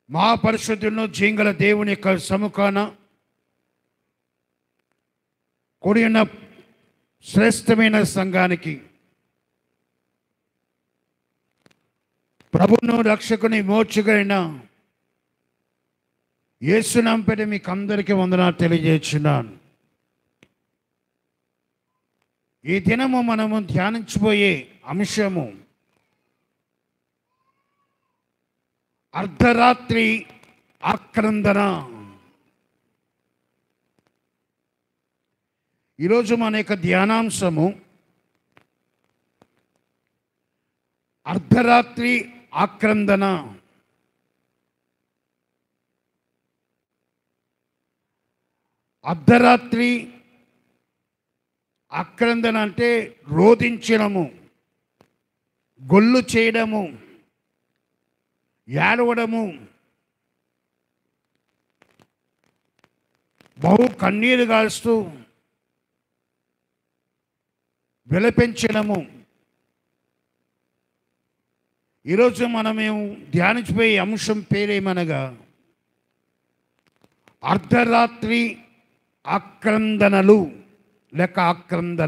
మా పరిశుద్ధులను జీంగల దేవుని యొక్క సముఖాన కూడి ఉన్న శ్రేష్టమైన సంఘానికి ప్రభును రక్షకుని మోర్చుగైన యేసునాంపేట మీకు అందరికీ వందనాలు తెలియజేస్తున్నాను ఈ దినము మనము ధ్యానించబోయే అంశము అర్ధరాత్రి ఆక్రందన ఈరోజు మన యొక్క ధ్యానాంశము అర్ధరాత్రి ఆక్రందన అర్ధరాత్రి ఆక్రందన అంటే రోధించడము గొల్లు చేయడము ఏడవడము బహు కన్నీరు కాల్స్తూ విలపించడము ఈరోజు మనం మేము ధ్యానించిపోయే అంశం పేరేమనగా అర్ధరాత్రి ఆక్రందనలు లేక ఆక్రందన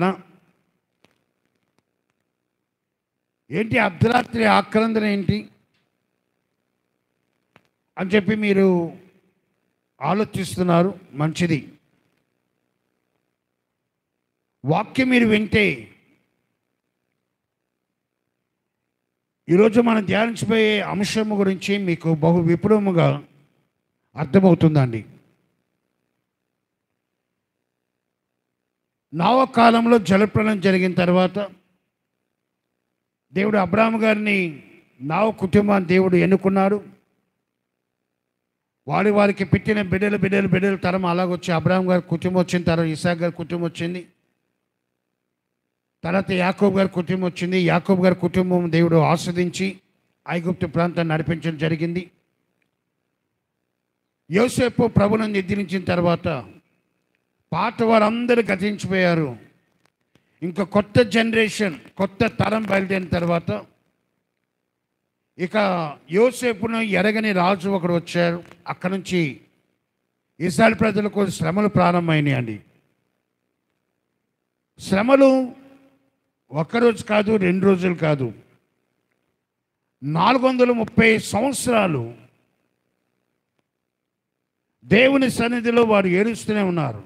ఏంటి అర్ధరాత్రి ఆక్రందన ఏంటి అని చెప్పి మీరు ఆలోచిస్తున్నారు మంచిది వాక్యం మీరు వింటే ఈరోజు మనం ధ్యానించబోయే అంశం గురించి మీకు బహు విపులముగా అర్థమవుతుందండి నావ కాలంలో జలప్రలయం జరిగిన తర్వాత దేవుడు అబ్రాహం గారిని నావ కుటుంబాన్ని దేవుడు ఎన్నుకున్నాడు వాడి వారికి పెట్టిన బిడ్డలు బిడ్డలు బిడ్డలు తరం అలాగొచ్చి అబ్రాహం గారి కుటుంబం వచ్చిన తర్వాత ఇసాక్ గారి కుటుంబం వచ్చింది తర్వాత యాకోబ్ గారి కుటుంబం వచ్చింది యాకోబ్ గారి కుటుంబం దేవుడు ఆస్వాదించి ఐగుప్తు ప్రాంతాన్ని నడిపించడం జరిగింది యోసేపు ప్రభులను నిద్రించిన తర్వాత పాత వారందరూ గతించిపోయారు ఇంకా కొత్త జనరేషన్ కొత్త తరం బయలుదేరిన తర్వాత ఇక యోసేపును ఎరగని రాజు ఒకడు వచ్చారు అక్కడ నుంచి ఇస్రాయల్ ప్రజలకు శ్రమలు ప్రారంభమైనాయండి శ్రమలు ఒక్కరోజు కాదు రెండు రోజులు కాదు నాలుగు వందల ముప్పై సంవత్సరాలు దేవుని సన్నిధిలో వారు ఏడుస్తూనే ఉన్నారు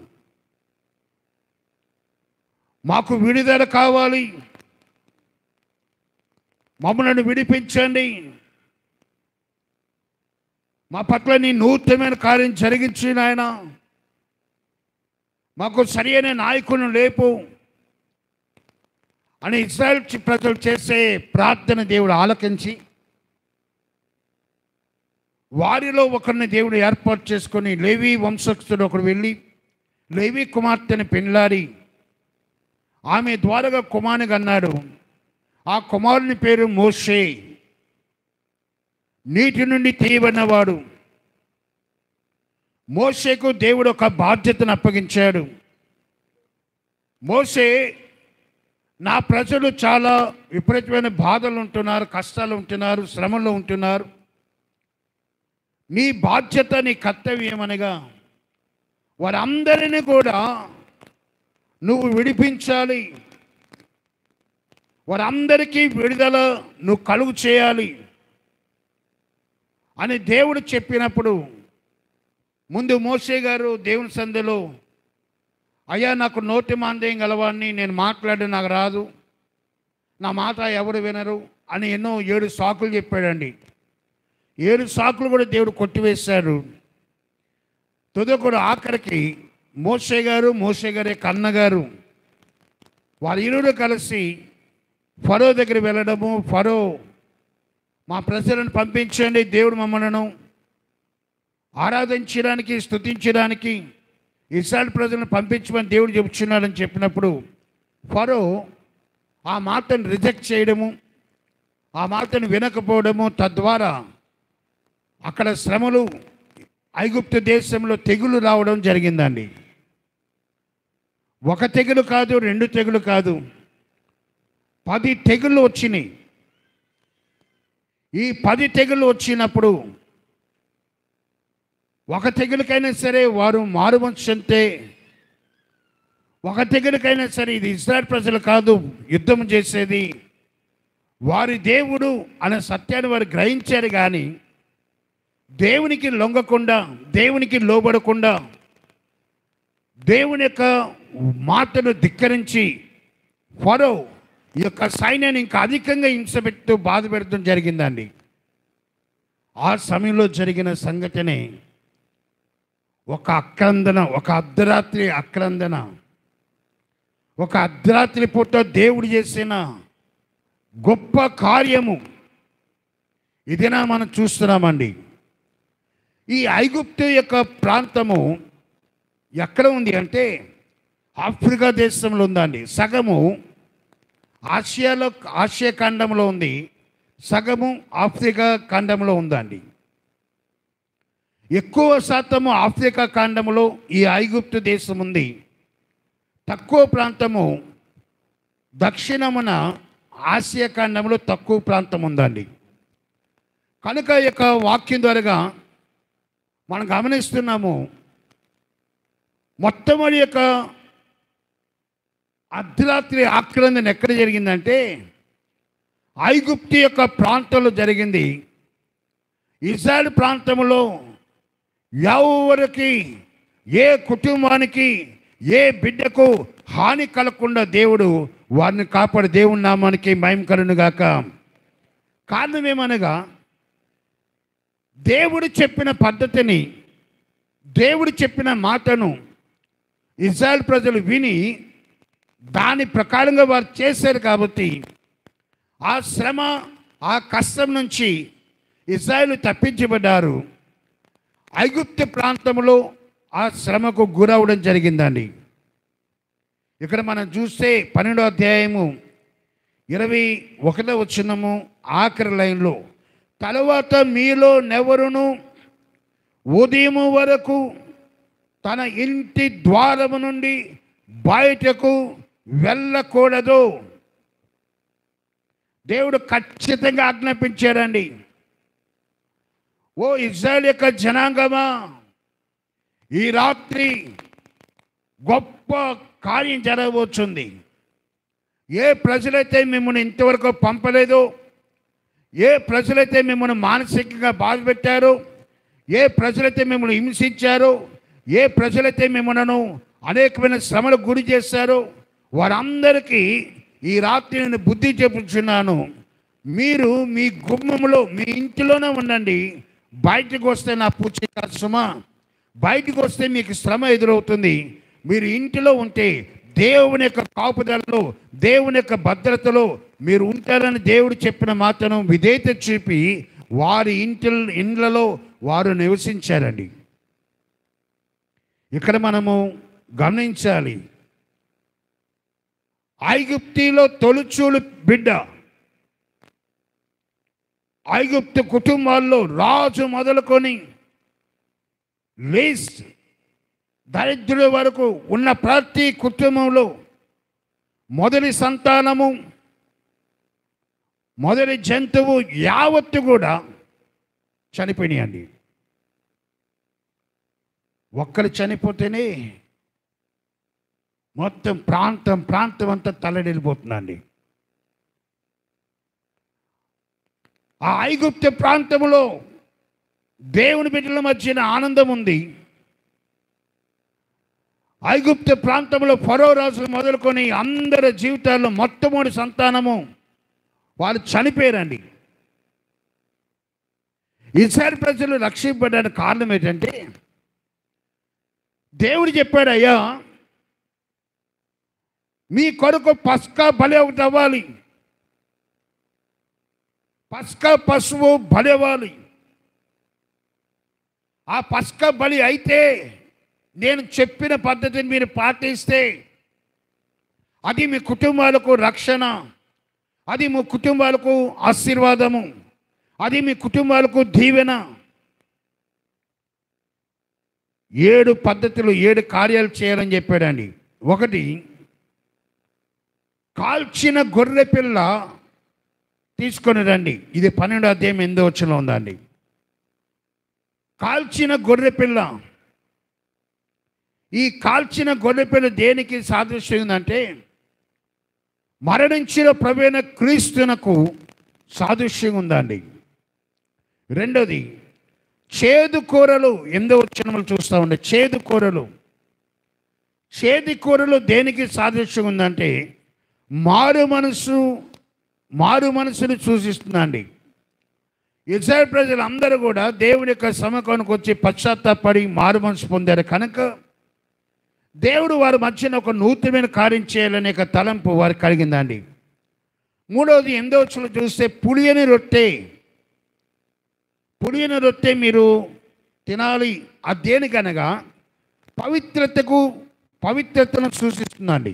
మాకు విడుదల కావాలి మమ్మల్ని విడిపించండి మా పట్ల నీ నూతనమైన కార్యం జరిగించి నాయన మాకు సరియైన నాయకులను లేపు అని ఇస్రాయల్ చి- ప్రజలు చేసే ప్రార్థన దేవుడు ఆలకించి వారిలో ఒకరిని దేవుడు ఏర్పాటు చేసుకొని లేవి వంశస్థుడు ఒకడు వెళ్ళి లేవి కుమార్తెని పెళ్ళాడి ఆమె ద్వారాగా కుమారుని అన్నాడు ఆ కుమారుని పేరు మోషే నీటి నుండి తీయబడినవాడు మోషేకు దేవుడు ఒక బాధ్యతను అప్పగించాడు మోషే నా ప్రజలు చాలా విపరీతమైన బాధలు ఉంటున్నారు కష్టాలు ఉంటున్నారు శ్రమలు ఉంటున్నారు నీ బాధ్యత నీ కర్తవ్యం అనగా వారందరినీ కూడా నువ్వు విడిపించాలి వారందరికీ విడుదల నువ్వు కలుగు చేయాలి అని దేవుడు చెప్పినప్పుడు ముందు మోసే గారు దేవుని సందులో అయ్యా నాకు నోటి మాందేయం గలవాడిని నేను మాట్లాడి నాకు రాదు నా మాట ఎవరు వినరు అని ఎన్నో ఏడు సాకులు చెప్పాడండి ఏడు సాకులు కూడా దేవుడు కొట్టివేశాడు తుదకుడు ఆఖరికి మోసే గారు మోసే గారి కన్నగారు వారి ఇరువురు కలిసి ఫరో దగ్గర వెళ్ళడము ఫరో మా ప్రజలను పంపించండి దేవుడు మమ్మలను ఆరాధించడానికి స్తుతించడానికి ఇస్రాయల్ ప్రజలను పంపించమని దేవుడు చెబుతున్నాడని చెప్పినప్పుడు ఫరో ఆ మాటను రిజెక్ట్ చేయడము ఆ మాటను వినకపోవడము తద్వారా అక్కడ శ్రమలు ఐగుప్తు దేశంలో తెగులు రావడం జరిగిందండి ఒక తెగులు కాదు రెండు తెగులు కాదు పది తెగుళ్ళు వచ్చినాయి ఈ పది తెగుళ్ళు వచ్చినప్పుడు ఒక తెగులకైనా సరే వారు మారుమనసు చెందితే ఒక తెగులకైనా సరే ఇది ఇజ్రాయల్ ప్రజలు కాదు యుద్ధం చేసేది వారి దేవుడు అనే సత్యాన్ని వారు గ్రహించారు కానీ దేవునికి లొంగకుండా దేవునికి లోబడకుండా దేవుని యొక్క మాటను ధిక్కరించి ఫరో ఈ యొక్క సైన్యాన్ని ఇంకా అధికంగా హింస పెడుతూ బాధ పెడతాం జరిగిందండి ఆ సమయంలో జరిగిన సంఘటనే ఒక అక్రందన ఒక అర్ధరాత్రి అక్రందన ఒక అర్ధరాత్రి పూట దేవుడు చేసిన గొప్ప కార్యము ఇదేనా మనం చూస్తున్నామండి ఈ ఐగుప్తు యొక్క ప్రాంతము ఎక్కడ ఉంది అంటే ఆఫ్రికా దేశంలో ఉందండి సగము ఆసియాలో ఆసియా ఖండంలో ఉంది సగము ఆఫ్రికా ఖండంలో ఉందండి ఎక్కువ శాతము ఆఫ్రికా ఖండంలో ఈ ఐగుప్తు దేశం ఉంది తక్కువ ప్రాంతము దక్షిణమున ఆసియా ఖండంలో తక్కువ ప్రాంతం ఉందండి కనుక ఈ యొక్క వాక్యం ద్వారా మనం గమనిస్తున్నాము మొట్టమొదటి యొక్క అర్ధరాత్రి ఆక్రందన ఎక్కడ జరిగిందంటే ఐగుప్తు యొక్క ప్రాంతంలో జరిగింది ఇజ్రాయల్ ప్రాంతంలో ఎవరికి ఏ కుటుంబానికి ఏ బిడ్డకు హాని కలగకుండా దేవుడు వారిని కాపాడు దేవుని నామానికి మయం కలును గాక కారణం ఏమనగా దేవుడు చెప్పిన పద్ధతిని దేవుడు చెప్పిన మాటను ఇజ్రాయల్ ప్రజలు విని దాని ప్రకారంగా వారు చేశారు కాబట్టి ఆ శ్రమ ఆ కష్టం నుంచి ఇజ్రాయలు తప్పించబడ్డారు ఐగుప్తు ప్రాంతంలో ఆ శ్రమకు గురవడం జరిగిందండి ఇక్కడ మనం చూస్తే పన్నెండో అధ్యాయము ఇరవై ఒకటో వచ్చినము ఆఖరి లైన్లో తర్వాత మీలో నెవరును ఉదయం వరకు తన ఇంటి ద్వారము నుండి బయటకు వెళ్ళకూడదు దేవుడు ఖచ్చితంగా ఆజ్ఞాపించాడండి ఓ ఇజ్రాయల్ యొక్క జనాంగమా ఈ రాత్రి గొప్ప కార్యం జరగబోతుంది ఏ ప్రజలైతే మిమ్మల్ని ఇంతవరకు పంపలేదో ఏ ప్రజలైతే మిమ్మల్ని మానసికంగా బాధపెట్టారో ఏ ప్రజలైతే మిమ్మల్ని హింసించారో ఏ ప్రజలైతే మిమ్మల్ని అనేకమైన శ్రమలకు గురి చేశారో వారందరికీ ఈ రాత్రి నేను బుద్ధి చెప్పుచున్నాను మీరు మీ గుమ్మంలో మీ ఇంటిలోనే ఉండండి బయటకు వస్తే నా పూచి కాదు సుమా బయటకు వస్తే మీకు శ్రమ ఎదురవుతుంది మీరు ఇంటిలో ఉంటే దేవుని యొక్క కాపుదలలో దేవుని యొక్క భద్రతలో మీరు ఉంటారని దేవుడు చెప్పిన మాటను విధేయత చూపి వారి ఇంటి ఇండ్లలో వారు నివసించారండి ఇక్కడ మనము గమనించాలి ఐగుప్తిలో తొలుచూలు బిడ్డ ఐగుప్తు కుటుంబాల్లో రాజు మొదలుకొని లీస్ట్ దరిద్రుల వరకు ఉన్న ప్రతి కుటుంబంలో మొదటి సంతానము మొదటి జంతువు యావత్తు కూడా చనిపోయినాయండి ఒక్కరు చనిపోతేనే మొత్తం ప్రాంతం ప్రాంతం అంతా తల్లడిల్లిపోతుందండి ఆ ఐగుప్త ప్రాంతంలో దేవుని బిడ్డల మధ్యన ఆనందం ఉంది ఐగుప్త ప్రాంతంలో ఫరో రాజులు మొదలుకొని అందరి జీవితాల్లో మొట్టమొదటి సంతానము వాళ్ళు చనిపోయారండి ఈసారి ప్రజలు రక్షింపడానికి కారణం ఏంటంటే దేవుడు చెప్పాడు అయ్యా మీ కొరకు పస్కా బలి ఒకటి అవ్వాలి పస్కా పశువు బలి అవ్వాలి ఆ పస్కా బలి అయితే నేను చెప్పిన పద్ధతిని మీరు పాటిస్తే అది మీ కుటుంబాలకు రక్షణ అది మీ కుటుంబాలకు ఆశీర్వాదము అది మీ కుటుంబాలకు దీవెన ఏడు పద్ధతులు ఏడు కార్యాలు చేయాలని చెప్పాడండి ఒకటి కాల్చిన గొర్రె పిల్ల తీసుకొని రండి ఇది పన్నెండు అధ్యాయం ఎనిమిదో వచ్చలో ఉందండి కాల్చిన గొర్రె పిల్ల ఈ కాల్చిన గొర్రె పిల్ల దేనికి సాదృశ్యం ఉందంటే మరణించిన ప్రవీణ క్రీస్తునకు సాదృశ్యం ఉందండి రెండోది చేదు కూరలు ఎందో వచ్చినములు చూస్తూ ఉండే చేదు కూరలు చేదు కూరలు దేనికి సాదృశ్యం ఉందంటే మారు మనసు మారు మనసును సూచిస్తుందండి ఇజ్రాయల్ ప్రజలు అందరూ కూడా దేవుడి యొక్క సమకానికి వచ్చి పశ్చాత్తాపడి మారు మనసు పొందారు కనుక దేవుడు వారి మధ్యన ఒక నూతనమైన కార్యం చేయాలనే ఒక తలంపు వారికి కలిగిందండి మూడవది ఎందో వచ్చిన చూస్తే పులియని రొట్టె పులియని రొట్టె మీరు తినాలి అది దేనికనగా పవిత్రతకు పవిత్రతను సూచిస్తుందండి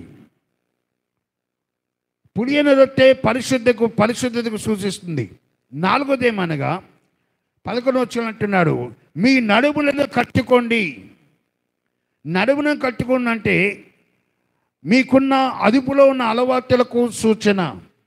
పులియని రొట్టె పరిశుద్ధకు పరిశుద్ధతకు సూచిస్తుంది నాలుగోదేమనగా పదకొండు వచ్చిన అంటున్నాడు మీ నడుములను కట్టుకోండి నడుమును కట్టుకోండి అంటే మీకున్న అదుపులో ఉన్న అలవాట్లకు సూచన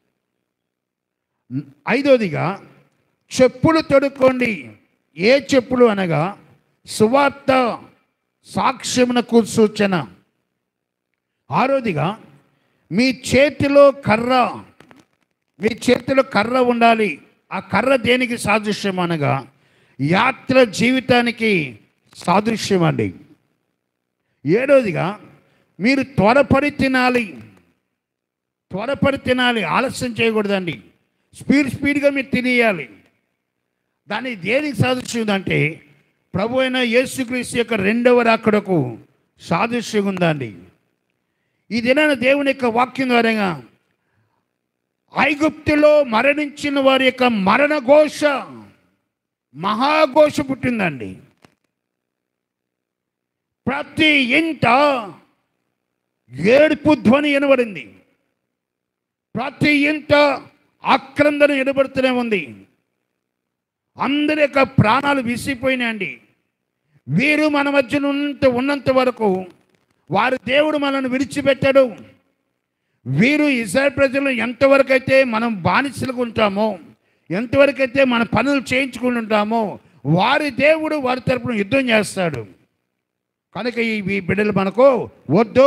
ఐదోదిగా చెప్పులు తొడుక్కోండి ఏ చెప్పులు అనగా సువార్త సాక్ష్యమునకు సూచన ఆరోదిగా మీ చేతిలో కర్ర మీ చేతిలో కర్ర ఉండాలి ఆ కర్ర దేనికి సాదృశ్యం అనగా యాత్ర జీవితానికి సాదృశ్యం అండి ఏడోదిగా మీరు త్వరపడి తినాలి త్వరపడి తినాలి ఆలస్యం చేయకూడదండి స్పీడ్ స్పీడ్గా మీరు తినేయాలి దాన్ని దేనికి సాదృశ్యం ఉందంటే ప్రభు అయిన యేసుక్రీస్తు యొక్క రెండవ రాకడకు సాదృశ్యం ఉందండి ఈ దినాన దేవుని యొక్క వాక్యం ద్వారా ఐగుప్తులో మరణించిన వారి యొక్క మరణ ఘోష మహాఘోష పుట్టిందండి ప్రతి ఇంట ఏడుపు ధ్వని వినబడింది ప్రతి ఇంట ఆక్రందన వినబడుతూనే ఉంది అందరి యొక్క ప్రాణాలు విసిపోయినాయండి వీరు మన మధ్యన ఉన్నంత ఉన్నంత వరకు వారి దేవుడు మనల్ని విడిచిపెట్టాడు వీరు ఇజ్రాయల్ ప్రజలు ఎంతవరకు అయితే మనం బానిసలుగా ఉంటామో ఎంతవరకు అయితే మన పనులు చేయించుకుని ఉంటామో వారి దేవుడు వారి తరపున యుద్ధం చేస్తాడు కనుక ఈ ఈ బిడ్డలు మనకు వద్దు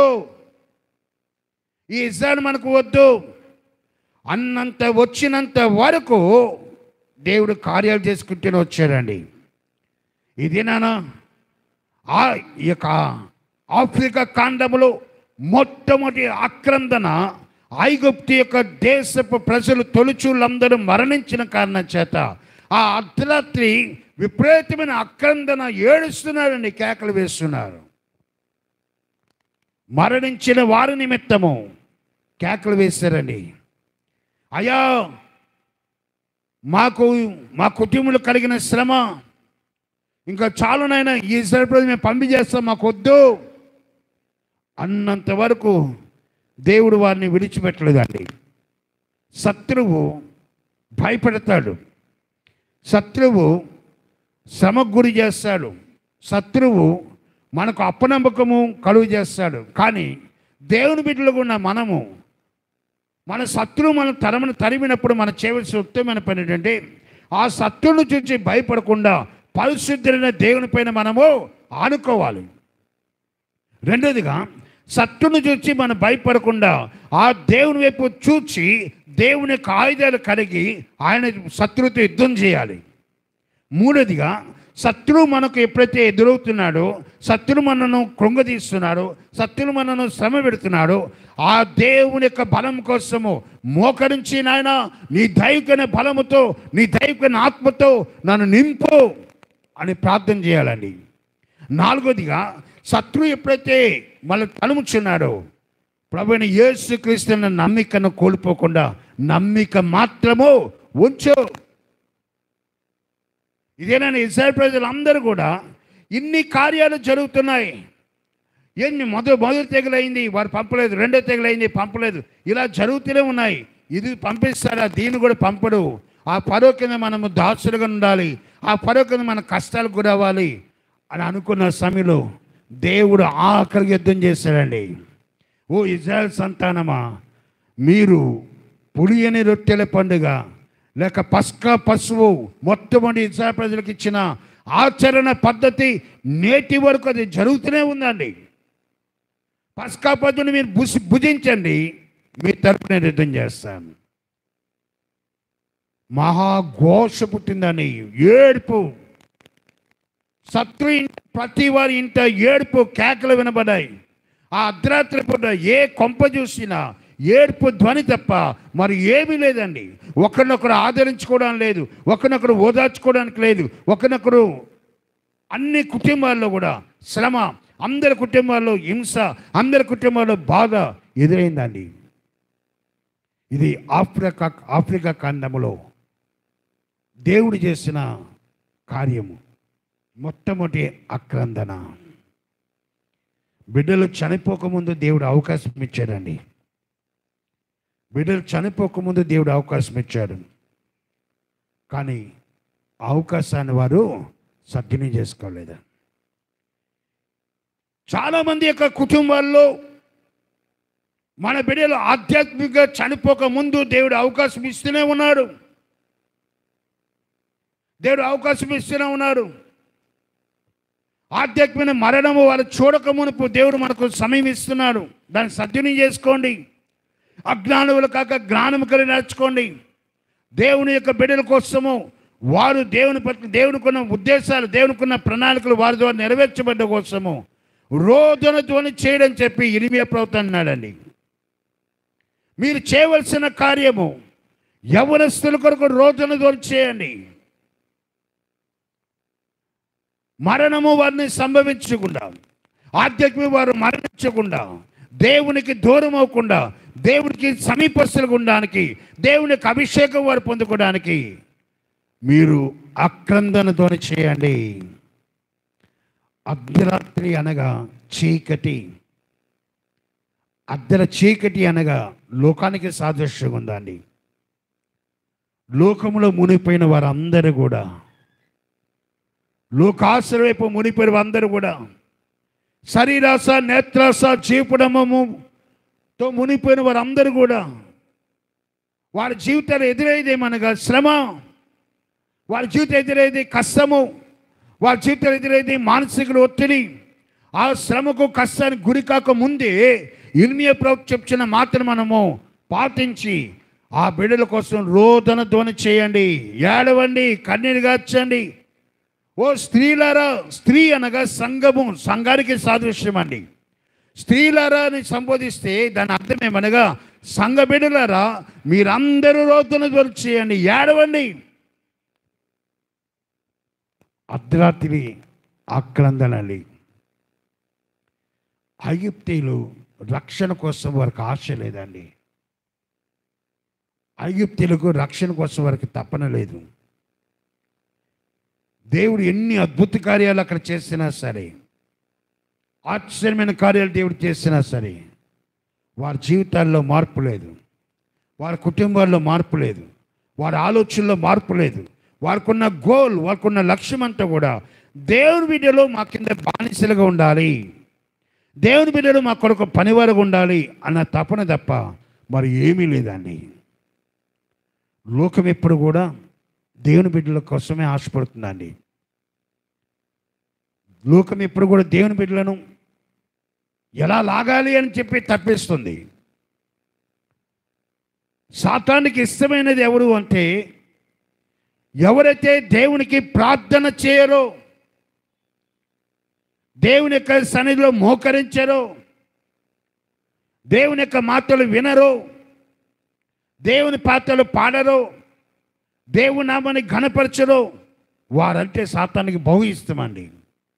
ఈ ఇజ్రాయల్ మనకు వద్దు అన్నంత వచ్చినంత వరకు దేవుడు కార్యాలు చేసుకుంటూనే వచ్చాడండి ఇదేనా ఆ ఈ యొక్క ఆఫ్రికా కాండములో మొట్టమొదటి ఆక్రందన ఐగుప్తు యొక్క దేశపు ప్రజలు తొలుచూళ్ళందరూ మరణించిన కారణం చేత ఆ అర్ధరాత్రి విపరీతమైన ఆక్రందన ఏడుస్తున్నారండి కేకలు వేస్తున్నారు మరణించిన వారి నిమిత్తము కేకలు వేశారండి అయ్యా మాకు మా కుటుంబంలో కలిగిన శ్రమ ఇంకా చాలునైనా ఈ సరిపడి మేము పంపించేస్తాం మాకు వద్దు అన్నంత వరకు దేవుడు వారిని విడిచిపెట్టలేదండి శత్రువు భయపెడతాడు శత్రువు శ్రమకు గురి చేస్తాడు శత్రువు మనకు అపనమ్మకము కలుగు చేస్తాడు కానీ దేవుని బిడ్డలుగా ఉన్న మనము మన శత్రువు మన తరమును తరిమినప్పుడు మన చేయవలసిన ఉత్తమమైన పని ఏంటంటే ఆ శత్రువును చూసి భయపడకుండా పరిశుద్ధులైన దేవుని పైన మనము ఆనుకోవాలి రెండోదిగా శత్రువును చూసి మనం భయపడకుండా ఆ దేవుని వైపు చూచి దేవుని యొక్క ఆయుధాలు కలిగి ఆయన శత్రువుతో యుద్ధం చేయాలి మూడోదిగా శత్రువు మనకు ఎప్పుడైతే ఎదురవుతున్నాడో శత్రువు మనను కృంగదీస్తున్నాడో శత్రువు మనను శ్రమ పెడుతున్నాడో ఆ దేవుని యొక్క బలం కోసము మోకరించి నాయన నీ దైవికమైన బలముతో నీ దైవికమైన ఆత్మతో నన్ను నింపు అని ప్రార్థన చేయాలండి నాలుగోదిగా శత్రువు ఎప్పుడైతే మన తలుముచున్నాడో ప్రభుని యేసుక్రీస్తున్న నమ్మికను కోల్పోకుండా నమ్మిక మాత్రము ఉంచు ఇదేనని ఇజ్రాయల్ ప్రజలు అందరూ కూడా ఇన్ని కార్యాలు జరుగుతున్నాయి ఎన్ని మొదటి మొదటి తెగులైంది వారు పంపలేదు రెండో తెగులైంది పంపలేదు ఇలా జరుగుతూనే ఉన్నాయి ఇది పంపిస్తారా దీన్ని కూడా పంపడు ఆ పరో కింద మనము దాసులుగా ఉండాలి ఆ పరో కింద మన కష్టాలకు గురవ్వాలి అని అనుకున్న సమయంలో దేవుడు ఆఖరికి యుద్ధం చేశాడండి ఓ ఇజ్రాయల్ సంతానమా మీరు పులియని రొట్టెల పండుగ లేక పస్కా పశువు మొట్టమొదటి ఇజ్రాయల్ ప్రజలకు ఇచ్చిన ఆచరణ పద్ధతి నేటి వరకు అది జరుగుతూనే ఉందండి పస్కా పద్ధతిని మీరు భుసి భుజించండి మీ తరపున నేను యుద్ధం చేస్తాను మహాఘోష పుట్టిందని ఏడుపు శత్రు ఇంట ప్రతి వారి ఇంట ఏడుపు కేకలు వినబడ్డాయి ఆ అర్ధరాత్రి పూట ఏ కొంప చూసినా ఏడుపు ధ్వని తప్ప మరి ఏమీ లేదండి ఒకరినొకరు ఆదరించుకోవడం లేదు ఒకరినొకరు ఓదార్చుకోవడానికి లేదు ఒకరినొకరు అన్ని కుటుంబాల్లో కూడా శ్రమ అందరి కుటుంబాల్లో హింస అందరి కుటుంబాల్లో బాధ ఎదురైందండి ఇది ఆఫ్రికా ఆఫ్రికా ఖండములో దేవుడు చేసిన కార్యము మొట్టమొదటి ఆక్రందన బిడ్డలు చనిపోకముందు దేవుడు అవకాశం ఇచ్చాడండి బిడ్డలు చనిపోకముందు దేవుడు అవకాశం ఇచ్చాడు కానీ ఆ అవకాశాన్ని వారు సద్వినియోగం చేసుకోలేదు చాలామంది యొక్క కుటుంబాల్లో మన బిడ్డలు ఆధ్యాత్మికంగా చనిపోక ముందు దేవుడు అవకాశం ఇస్తూనే ఉన్నాడు దేవుడు అవకాశం ఇస్తూనే ఉన్నాడు ఆధ్యాత్మిక మరణము వారు చూడక మునుపు దేవుడు మనకు సమయం ఇస్తున్నాడు దాన్ని సద్వినియోగం చేసుకోండి అజ్ఞానులు కాక జ్ఞానము కలిగి నడుచుకోండి దేవుని యొక్క బిడ్డల కోసము వారు దేవుని పట్ల దేవునికున్న ఉద్దేశాలు దేవునికున్న ప్రణాళికలు వారి ద్వారా నెరవేర్చబడ్డ కోసము రోదన ధ్వని చేయడం చెప్పి ఇరిమియ ప్రవక్త అన్నాడండి మీరు చేయవలసిన కార్యము యవనస్తుల కొరకు రోదన ధ్వని చేయండి మరణము వారిని సంభవించకుండా ఆధ్యాత్మిక వారు మరణించకుండా దేవునికి దూరం అవ్వకుండా దేవునికి సమీపస్తులు ఉండడానికి దేవునికి అభిషేకం వారు పొందుకోవడానికి మీరు అక్రందనతోని చేయండి అర్ధరాత్రి అనగా చీకటి అర్ధర చీకటి అనగా లోకానికి సాదృశ్యంగా ఉందండి లోకములో మునిగిపోయిన వారందరూ కూడా లోకాసుల వైపు మునిపోయిన వారందరూ కూడా శరీరాస నేత్రాస జీపుడమముతో మునిపోయిన వారందరూ కూడా వారి జీవితాలు ఎదురయ్యేదేమనగా శ్రమ వారి జీవితం ఎదురయ్యేది కష్టము వారి జీవితం ఎదురయ్యేది మానసిక ఒత్తిడి ఆ శ్రమకు కష్టానికి గురి కాక ముందే ఇర్మియ ప్రభుత్వం చెప్పిన మాటను మనము పాటించి ఆ బిడ్డల కోసం రోదన ధ్వని చేయండి ఏడవండి కన్నీరు గార్చండి ఓ స్త్రీలారా స్త్రీ అనగా సంఘము సంఘానికి సాదృశ్యం అండి స్త్రీలారా అని సంబోధిస్తే దాని అర్థం ఏమనగా సంఘ బిడ్డలారా మీరందరూ రోతున ధ్వని చేయండి ఏడవండి అర్ధరాత్రి ఆక్రందనండి ఐగుప్తీలు రక్షణ కోసం వారికి ఆశ లేదండి ఐగుప్తీలకు రక్షణ కోసం వారికి తప్పన లేదు దేవుడు ఎన్ని అద్భుత కార్యాలు అక్కడ చేసినా సరే ఆశ్చర్యమైన కార్యాలు దేవుడు చేసినా సరే వారి జీవితాల్లో మార్పు లేదు వారి కుటుంబాల్లో మార్పు లేదు వారి ఆలోచనలో మార్పు లేదు వారికున్న గోల్ వారికున్న లక్ష్యం అంతా కూడా దేవుని బిడ్డలో మా కింద బానిసలుగా ఉండాలి దేవుని బిడ్డలు మా కొరకు పనివారుగా ఉండాలి అన్న తపన తప్ప మరి ఏమీ లేదండి లోకం ఎప్పుడు కూడా దేవుని బిడ్డల కోసమే ఆశపడుతుందండి లోకం ఎప్పుడు కూడా దేవుని బిడ్డలను ఎలా లాగాలి అని చెప్పి తప్పిస్తుంది సాతానికి ఇష్టమైనది ఎవరు అంటే ఎవరైతే దేవునికి ప్రార్థన చేయరో దేవుని యొక్క సన్నిధిలో మోకరించరో దేవుని యొక్క మాటలు వినరో దేవుని పాటలు పాడరో దేవుని నామాన్ని ఘనపరచరో వారంటే సాతానికి బహు ఇష్టమండి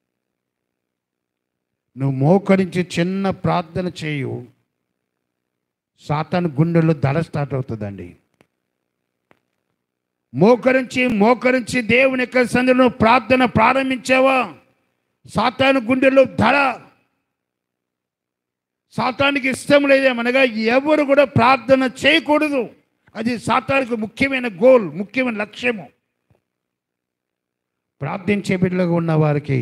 నువ్వు మోకరించి చిన్న ప్రార్థన చేయు సాతాను గుండెల్లో దడ స్టార్ట్ అవుతుందండి మోకరించి మోకరించి దేవుని యొక్క సన్నిధిలో ప్రార్థన ప్రారంభించావా సాతాను గుండెల్లో ధర సాతానికి ఇష్టం లేదేమనగా ఎవరు కూడా ప్రార్థన చేయకూడదు అది సాతానికి ముఖ్యమైన గోల్ ముఖ్యమైన లక్ష్యము ప్రార్థించే బిడ్డలుగా ఉన్న వారికి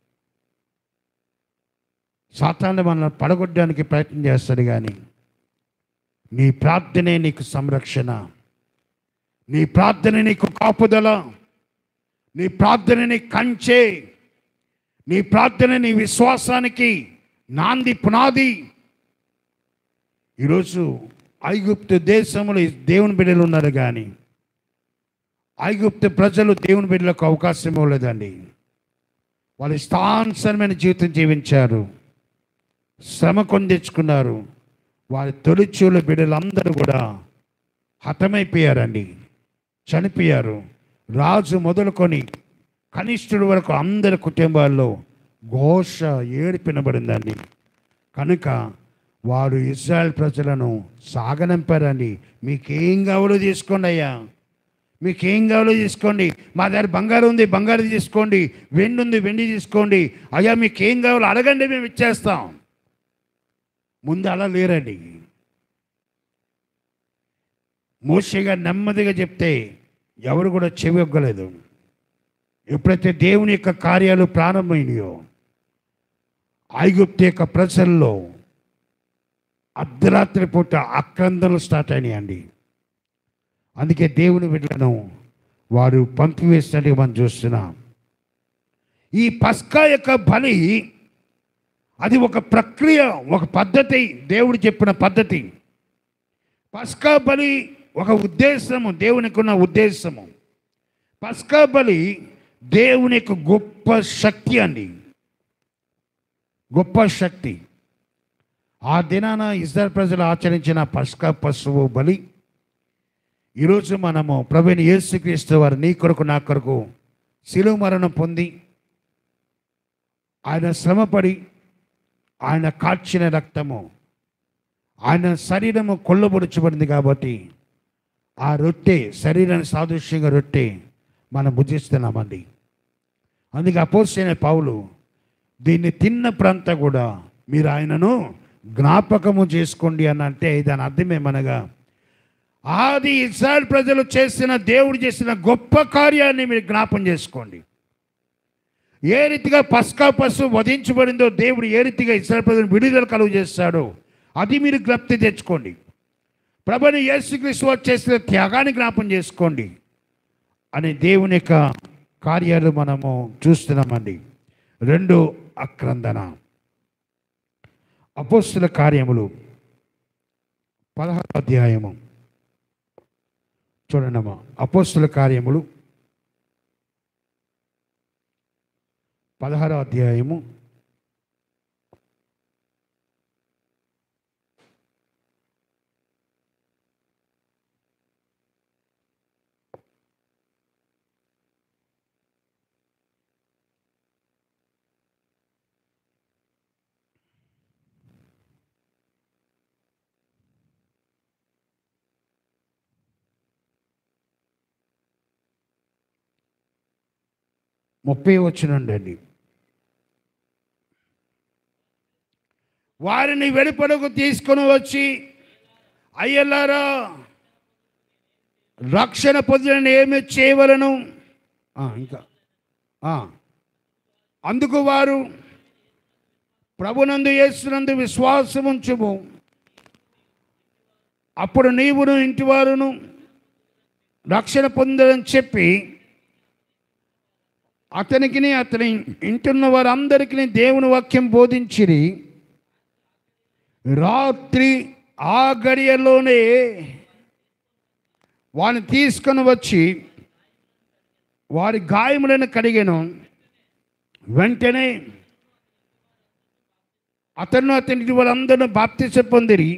సాతాన్ని మనల్ని పడగొట్టడానికి ప్రయత్నం చేస్తాడు కానీ నీ ప్రార్థనే నీకు సంరక్షణ నీ ప్రార్థన నీకు కాపుదల నీ ప్రార్థనని కంచే నీ ప్రార్థన నీ విశ్వాసానికి నాంది పునాది ఈరోజు ఐగుప్తు దేశంలో దేవుని బిడ్డలు ఉన్నారు కానీ ఐగుప్తు ప్రజలు దేవుని బిడ్డలకు అవకాశం ఇవ్వలేదండి వాళ్ళు ఇష్టానుసరమైన జీవితం జీవించారు శ్రమ కొందించుకున్నారు వారి తొలిచూల బిడ్డలందరూ కూడా హతమైపోయారండి చనిపోయారు రాజు మొదలుకొని కనిష్ఠుడి వరకు అందరి కుటుంబాల్లో ఘోష ఏడిపినబడిందండి కనుక వారు ఇజ్రాయెల్ ప్రజలను సాగనంపారండి మీకేం కావాలో తీసుకోండి అయ్యా మీకేం కావాలో తీసుకోండి మా దగ్గర బంగారం ఉంది బంగారం తీసుకోండి వెండి ఉంది వెండి తీసుకోండి అయ్యా మీకేం కావాలో అడగండి మేము ఇచ్చేస్తాం ముందు అలా లేరండి మోషేగా నెమ్మదిగా చెప్తే ఎవరు కూడా చెవి ఒగ్గలేదు ఎప్పుడైతే దేవుని యొక్క కార్యాలు ప్రారంభమైనాయో ఐగుప్తు యొక్క ప్రజల్లో అర్ధరాత్రి పూట ఆక్రందనలు స్టార్ట్ అయినాయండి అందుకే దేవుని బిడ్డలను వారు పంపివేసినట్టుగా మనం చూస్తున్నాం ఈ పస్కా యొక్క బలి అది ఒక ప్రక్రియ ఒక పద్ధతి దేవుడు చెప్పిన పద్ధతి పస్కా బలి ఒక ఉద్దేశము దేవునికి ఉన్న ఉద్దేశము పస్కా బలి దేవుని యొక్క గొప్ప శక్తి అండి గొప్ప శక్తి ఆ దినాన ఇజ్రాయల్ ప్రజలు ఆచరించిన పస్కా పశువు బలి ఈరోజు మనము ప్రవీణ్ యేసుక్రీస్తు వారు నీ కొరకు నా కొరకు శిలువ మరణం పొంది ఆయన శ్రమపడి ఆయన కాల్చిన రక్తము ఆయన శరీరము కొల్లబొడుచబడింది కాబట్టి ఆ రొట్టె శరీరాన్ని సాదృశ్యంగా రొట్టె మనం భుజిస్తున్నామండి అందుకే అపోసైన పౌలు దీన్ని తిన్నప్పుడంతా కూడా మీరు ఆయనను జ్ఞాపకము చేసుకోండి అని అంటే దాని అర్థమేమనగా ఆది ఇస్రాయల్ ప్రజలు చేసిన దేవుడు చేసిన గొప్ప కార్యాన్ని మీరు జ్ఞాపం చేసుకోండి ఏ రీతిగా పస్కా పశు వధించబడిందో దేవుడు ఏ రీతిగా ఇస్రాయల్ ప్రజలు విడుదల కలుగు చేస్తాడో అది మీరు జ్ఞప్తి తెచ్చుకోండి ప్రభుని యేసుక్రీస్తు వారు చేసిన త్యాగాన్ని జ్ఞాపం చేసుకోండి అనే దేవుని యొక్క కార్యాలు మనము చూస్తున్నామండి రెండు అక్రందన అపోస్తుల కార్యములు పదహారు అధ్యాయము చూడండమ్మా అపోస్తుల కార్యములు పదహారో అధ్యాయము ముప్పై వచ్చినండి వారిని వెలుపడకు తీసుకొని వచ్చి అయ్యలారా రక్షణ పొందిన ఏమి చేయవలను ఆ, ఇంకా ఆ. అందుకు వారు ప్రభునందు యేసునందు విశ్వాసం ఉంచుము అప్పుడు నీవును ఇంటివారును రక్షణ పొందలని చెప్పి అతనికి అతని ఇంటున్న వారందరికీ దేవుని వాక్యం బోధించిరి రాత్రి ఆ గడియలోనే వారిని తీసుకొని వచ్చి వారి గాయములను కడిగాను వెంటనే అతను అతనికి వాళ్ళందరూ బాప్తిస పొందిరి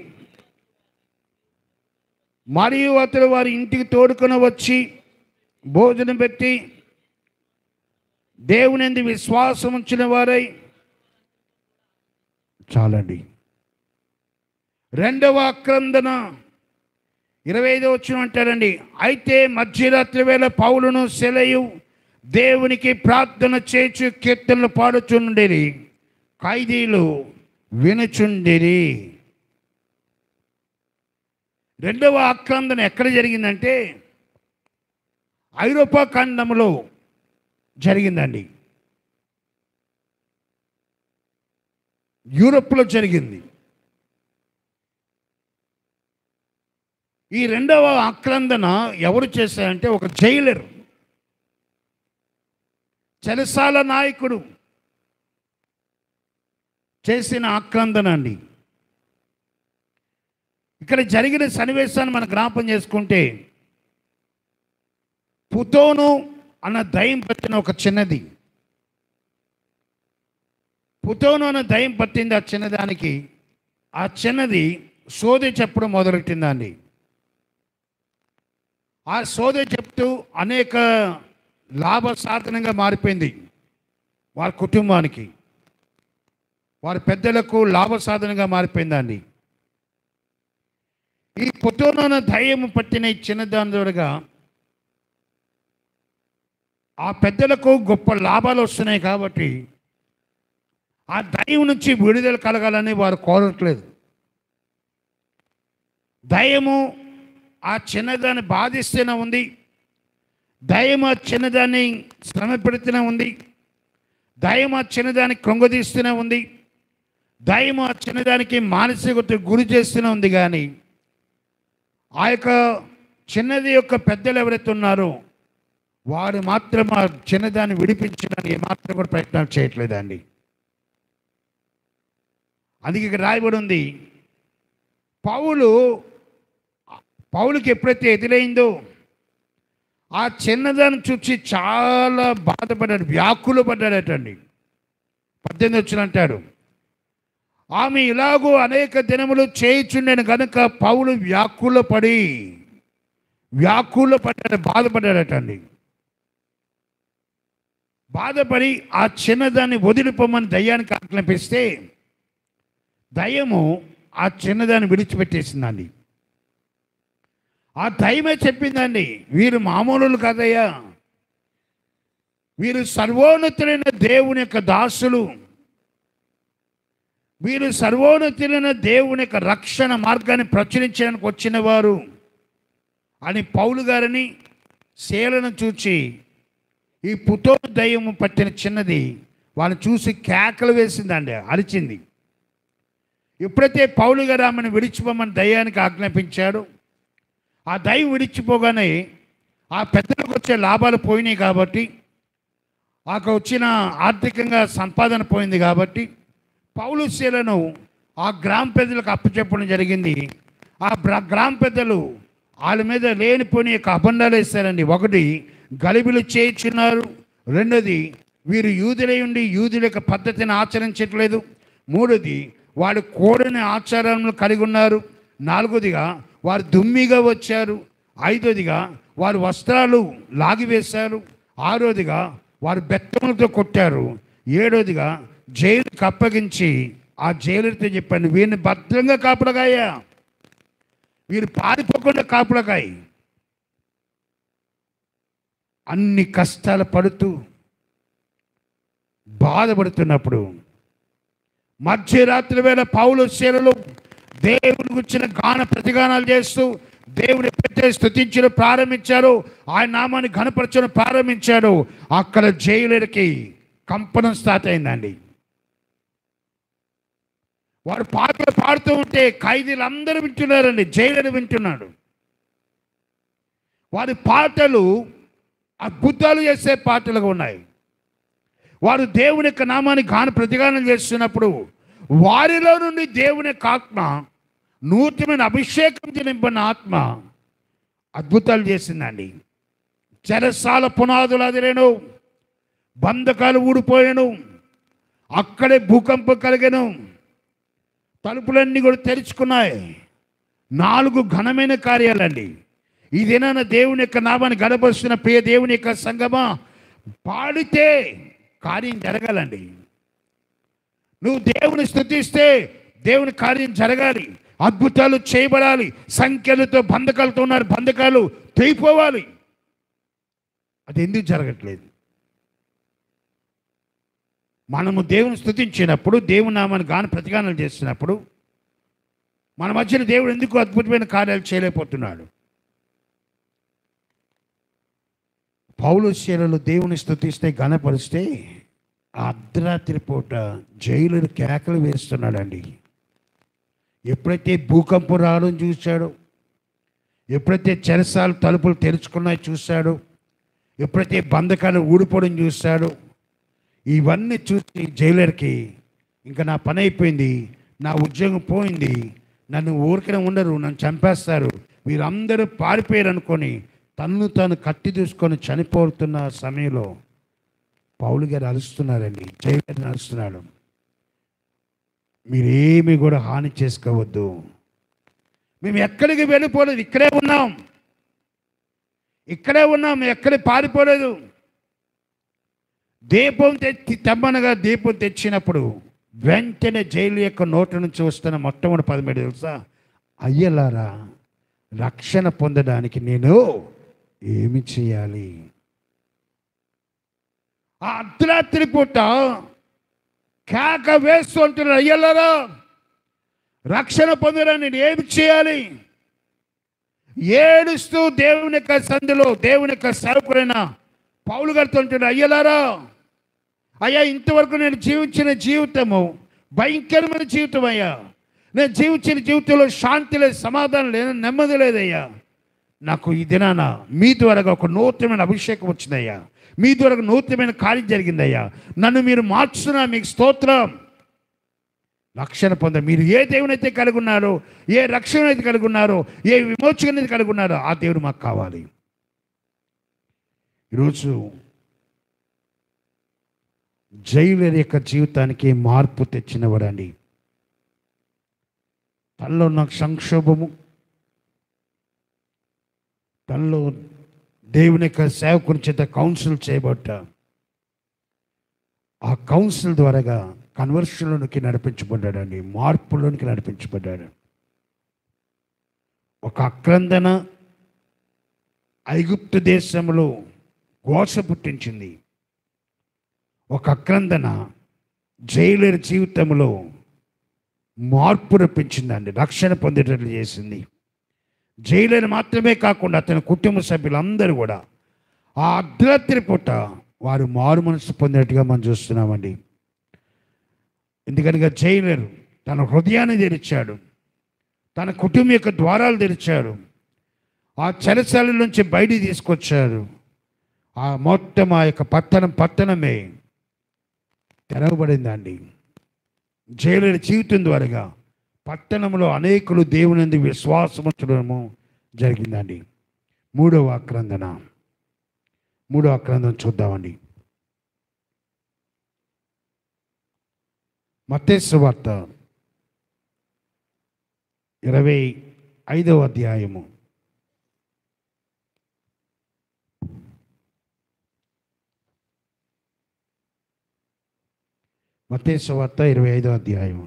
మరియు అతడు వారి ఇంటికి తోడుకొని వచ్చి భోజనం పెట్టి దేవుని విశ్వాసం ఉంచిన వారై చాలండి రెండవ ఆక్రందన ఇరవై ఐదో వచ్చిన అంటారండి అయితే మధ్యరాత్రి వేళ పౌలును సెలయు దేవునికి ప్రార్థన చేచు కీర్తనలు పాడుచుండిరి ఖైదీలు వినుచుండిరి రెండవ ఆక్రందన ఎక్కడ జరిగిందంటే ఐరోపా ఖండంలో జరిగిందండి యూరోప్లో జరిగింది ఈ రెండవ ఆక్రందన ఎవరు చేశారంటే ఒక జైలర్ చెరసాల నాయకుడు చేసిన ఆక్రందన అండి ఇక్కడ జరిగిన సన్నివేశాన్ని మనం జ్ఞాపం చేసుకుంటే పుతోను అన్న దయం పట్టిన ఒక చిన్నది పుతోను అన్న దయం పట్టింది ఆ చిన్నదానికి ఆ చిన్నది సోది చెప్పడం మొదలెట్టిందండి ఆ సోది చెప్తూ అనేక లాభ సాధనంగా మారిపోయింది వారి కుటుంబానికి వారి పెద్దలకు లాభ సాధనంగా మారిపోయిందండి ఈ పుతోన ధైర్యం పట్టిన ఈ చిన్నదాని ద్వారాగా ఆ పెద్దలకు గొప్ప లాభాలు వస్తున్నాయి కాబట్టి ఆ దయ్యం నుంచి విడుదల కలగాలని వారు కోరట్లేదు దయ్యము ఆ చిన్నదాన్ని బాధిస్తూనే ఉంది దయ్యం ఆ చిన్నదాన్ని శ్రమ పెడుతూనే ఉంది దయ్యం ఆ చిన్నదాన్ని కృంగదీస్తూనే ఉంది దయ్యం ఆ చిన్నదానికి మానసిక గురి చేస్తూనే ఉంది కానీ ఆ యొక్క చిన్నది యొక్క పెద్దలు ఎవరైతే ఉన్నారో వారు మాత్రం ఆ చిన్నదాన్ని విడిపించడానికి ఏమాత్రం కూడా ప్రయత్నాలు చేయట్లేదండి అందుకే ఇక్కడ రాయబడి ఉంది పౌలు పౌలుకి ఎప్పుడైతే ఎదురైందో ఆ చిన్నదాన్ని చూసి చాలా బాధపడ్డాడు వ్యాకులు పడ్డాడటండి పద్దెనిమిది వచ్చిన అంటాడు ఆమె ఇలాగూ అనేక దినములు చేయుచుండెను గనుక పౌలు వ్యాకుల పడి వ్యాకుల పడ్డాడు బాధపడ్డాడటండి బాధపడి ఆ చిన్నదాన్ని వదిలిపోమని దయ్యానికి ఆజ్ఞాపిస్తే దయ్యము ఆ చిన్నదాన్ని విడిచిపెట్టేసిందండి ఆ దయ్యమే చెప్పిందండి వీరు మామూలు కదయ్యా వీరు సర్వోన్నతులైన దేవుని యొక్క దాసులు వీరు సర్వోన్నతులైన దేవుని యొక్క రక్షణ మార్గాన్ని ప్రచురించడానికి వచ్చిన వారు అని పౌలు గారిని శీలను చూచి ఈ పుతో దయ్యము పట్టిన చిన్నది వాళ్ళని చూసి కేకలు వేసిందండి అరిచింది ఎప్పుడైతే పౌలు గారు ఆమెను విడిచిపోమని దయ్యానికి ఆజ్ఞాపించాడు ఆ దయ్యం విడిచిపోగానే ఆ పెద్దలకు వచ్చే లాభాలు పోయినాయి కాబట్టి ఆకు వచ్చిన ఆర్థికంగా సంపాదన పోయింది కాబట్టి పౌలు శీలను ఆ గ్రామ పెద్దలకు అప్పచెప్పడం జరిగింది ఆ బ్ర- గ్రామ పెద్దలు వాళ్ళ మీద లేనిపోని యొక్క అబండాలు వేస్తారండి ఒకటి గలిబిలు చేయించున్నారు రెండోది వీరు యూదులై ఉండి యూదుల యొక్క పద్ధతిని ఆచరించట్లేదు మూడోది వాడు కోడని ఆచారాలను కలిగి ఉన్నారు నాలుగోదిగా వారు దుమ్మిగా వచ్చారు ఐదోదిగా వారు వస్త్రాలు లాగివేశారు ఆరోదిగా వారు బెత్తములతో కొట్టారు ఏడోదిగా జైలుకి అప్పగించి ఆ జైలుతో చెప్పాను వీరిని భద్రంగా కాపలగాయ్యా వీరు పారిపోకుండా కాపలకాయ అన్ని కష్టాలు పడుతూ బాధపడుతున్నప్పుడు మధ్యరాత్రి వేళ పౌలు శీలలు దేవుని గురించిన గాన ప్రతిగానాలు చేస్తూ దేవుని పెట్టే స్థుతించడం ప్రారంభించారు ఆయన నామాన్ని ఘనపరచడం ప్రారంభించాడు అక్కడ జైలుకి కంపనం స్టార్ట్ అయిందండి వాడు పాటలు పాడుతూ ఉంటే ఖైదీలు అందరూ వింటున్నారండి జైలు వింటున్నాడు వారి పాటలు అద్భుతాలు చేసే పాటలుగా ఉన్నాయి వారు దేవుని యొక్క నామాన్ని గాన ప్రతిగానం చేస్తున్నప్పుడు వారిలో నుండి దేవుని యొక్క ఆత్మ నూతనమైన అభిషేకం నింపిన ఆత్మ అద్భుతాలు చేసిందండి చెరసాల పునాదులు అదిలేను బంధకాలు ఊడిపోయాను అక్కడే భూకంపం కలిగాను తలుపులన్నీ కూడా తెరుచుకున్నాయి నాలుగు ఘనమైన కార్యాలండి ఇదేనా దేవుని యొక్క నామాన్ని గడపరుస్తున్న ప్రియ దేవుని యొక్క సంగమా పాడితే కార్యం జరగాలండి నువ్వు దేవుని స్థుతిస్తే దేవుని కార్యం జరగాలి అద్భుతాలు చేయబడాలి సంఖ్యలతో బంధకాలతో ఉన్నారు బంధకాలు తెగిపోవాలి అది ఎందుకు జరగట్లేదు మనము దేవుని స్థుతించినప్పుడు దేవుని నామాన్ని గాన ప్రతిగానాలు చేస్తున్నప్పుడు మన మధ్యన దేవుడు ఎందుకు అద్భుతమైన కార్యాలు చేయలేకపోతున్నాడు పౌలు శీలలు దేవుని స్థుతిస్తే గణపరిస్తే ఆ అర్ధరాత్రి పూట జైలు కేకలు వేస్తున్నాడండి ఎప్పుడైతే భూకంపం రావడం చూశాడో ఎప్పుడైతే చెరసాలు తలుపులు తెరుచుకున్నాయి చూశాడో ఎప్పుడైతే బంధకాలు ఊడిపోవడం చూశాడో ఇవన్నీ చూసి జైలర్కి ఇంకా నా పని అయిపోయింది నా ఉద్యోగం పోయింది నన్ను ఊరికనే ఉండరు నన్ను చంపేస్తారు వీరందరూ పారిపోయారు అనుకొని తన్ను తాను కత్తి తీసుకొని చనిపోతున్న సమయంలో పౌలు గారు అలుస్తున్నారండి జైలర్ అలుస్తున్నాడు మీరేమి కూడా హాని చేసుకోవద్దు మేము ఎక్కడికి వెళ్ళిపోలేదు ఇక్కడే ఉన్నాం ఇక్కడే ఉన్నాం మేము ఎక్కడికి పారిపోలేదు దీపం తెచ్చి తెమ్మనగా దీపం తెచ్చినప్పుడు వెంటనే జైలు యొక్క నోటి నుంచి వస్తున్న మొట్టమొదటి పదమేడు తెలుసా అయ్యలారా రక్షణ పొందడానికి నేను ఏమి చేయాలి ఆ అర్ధరాత్రి పూట కేక వేస్తూ అంటున్నారు అయ్యలారా రక్షణ పొందడానికి నేను ఏమి చేయాలి ఏడుస్తూ దేవుని యొక్క సంధిలో దేవుని యొక్క సేవకుడైన పౌలు గారితో అంటున్నాడు అయ్యలారా అయ్యా ఇంతవరకు నేను జీవించిన జీవితము భయంకరమైన జీవితం అయ్యా నేను జీవించిన జీవితంలో శాంతి లేదు సమాధానం లేదు నెమ్మది లేదయ్యా నాకు ఈ దినాన మీ ద్వారా ఒక నూతనమైన అభిషేకం వచ్చిందయ్యా మీ ద్వారా ఒక నూతనమైన కార్యం జరిగిందయ్యా నన్ను మీరు మార్చున్నా మీకు స్తోత్రం రక్షణ పొంద మీరు ఏ దేవునైతే కలిగి ఉన్నారో ఏ రక్షణ అయితే కలిగి ఉన్నారో ఏ విమోచన అయితే కలిగి ఉన్నారో ఆ దేవుడు మాకు కావాలి ఈరోజు జైలర్ యొక్క జీవితానికి మార్పు తెచ్చినవాడండి తనలో నాకు సంక్షోభము తనలో దేవుని యొక్క సేవకుని చేత కౌన్సిల్ చేయబడ్డ ఆ కౌన్సిల్ ద్వారాగా కన్వర్షన్లోనికి నడిపించబడ్డాడండి మార్పులోనికి నడిపించబడ్డాడు ఒక అక్రందన ఐగుప్తు దేశంలో ఘోష పుట్టించింది ఒక అక్రందన జైలర్ జీవితంలో మార్పు రప్పించిందండి రక్షణ పొందేటట్లు చేసింది జైలర్ మాత్రమే కాకుండా అతని కుటుంబ సభ్యులందరూ కూడా ఆ అర్ధరాత్రి పూట వారు మారు మనసు పొందినట్టుగా మనం చూస్తున్నామండి ఎందుకనగా జైలర్ తన హృదయాన్ని తెరిచాడు తన కుటుంబం యొక్క ద్వారాలు తెరిచాడు ఆ చెరసాల నుంచి బయటికి తీసుకొచ్చారు ఆ మొత్తం ఆ యొక్క పట్టణం పట్టణమే తెరవబడిందండి జైలర్ జీవితం ద్వారాగా పట్టణంలో అనేకులు దేవుని విశ్వాసముంచడము జరిగిందండి మూడవ ఆక్రందన మూడవ ఆక్రందన చూద్దామండి మత్తేసు వార్త ఇరవై ఐదవ అధ్యాయము మత్తేసు వార్త ఇరవై ఐదవ అధ్యాయము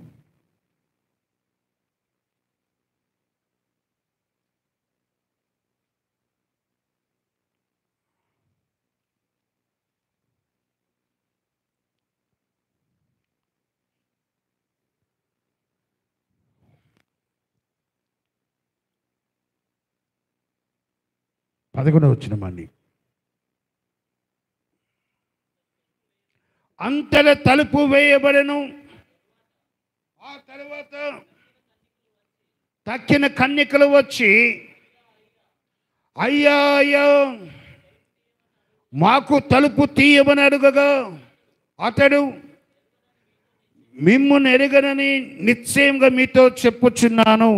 పదకొండవ వచ్చినమండి అంతల తలుపు వేయబడను ఆ తర్వాత తక్కిన కన్యకలు వచ్చి అయ్యా అయ్యా మాకు తలుపు తీయమని అడుగగా అతడు మిమ్మును ఎరగనని నిశ్చయంగా మీతో చెప్పుచున్నాను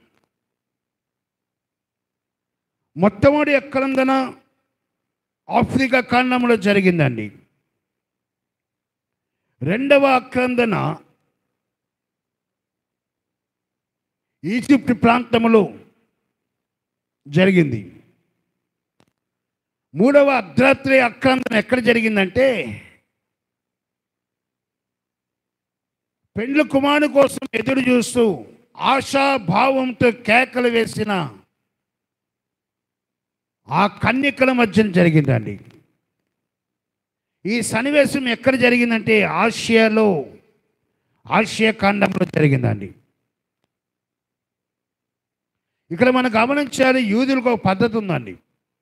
మొట్టమొదటి ఎక్కడందన ఆఫ్రికా ఖండంలో జరిగిందండి రెండవ అక్రందన ఈజిప్ట్ ప్రాంతంలో జరిగింది మూడవ అర్ధరాత్రి అక్రాంతం ఎక్కడ జరిగిందంటే పెండ్లు కుమారుని కోసం ఎదురు చూస్తూ ఆశాభావంతో కేకలు వేసిన ఆ కన్యకల మధ్యన జరిగిందండి ఈ సన్నివేశం ఎక్కడ జరిగిందంటే ఆసియాలో ఆసియా ఖండంలో జరిగిందండి ఇక్కడ మనం గమనించాలి యూదులకు ఒక పద్ధతి ఉందండి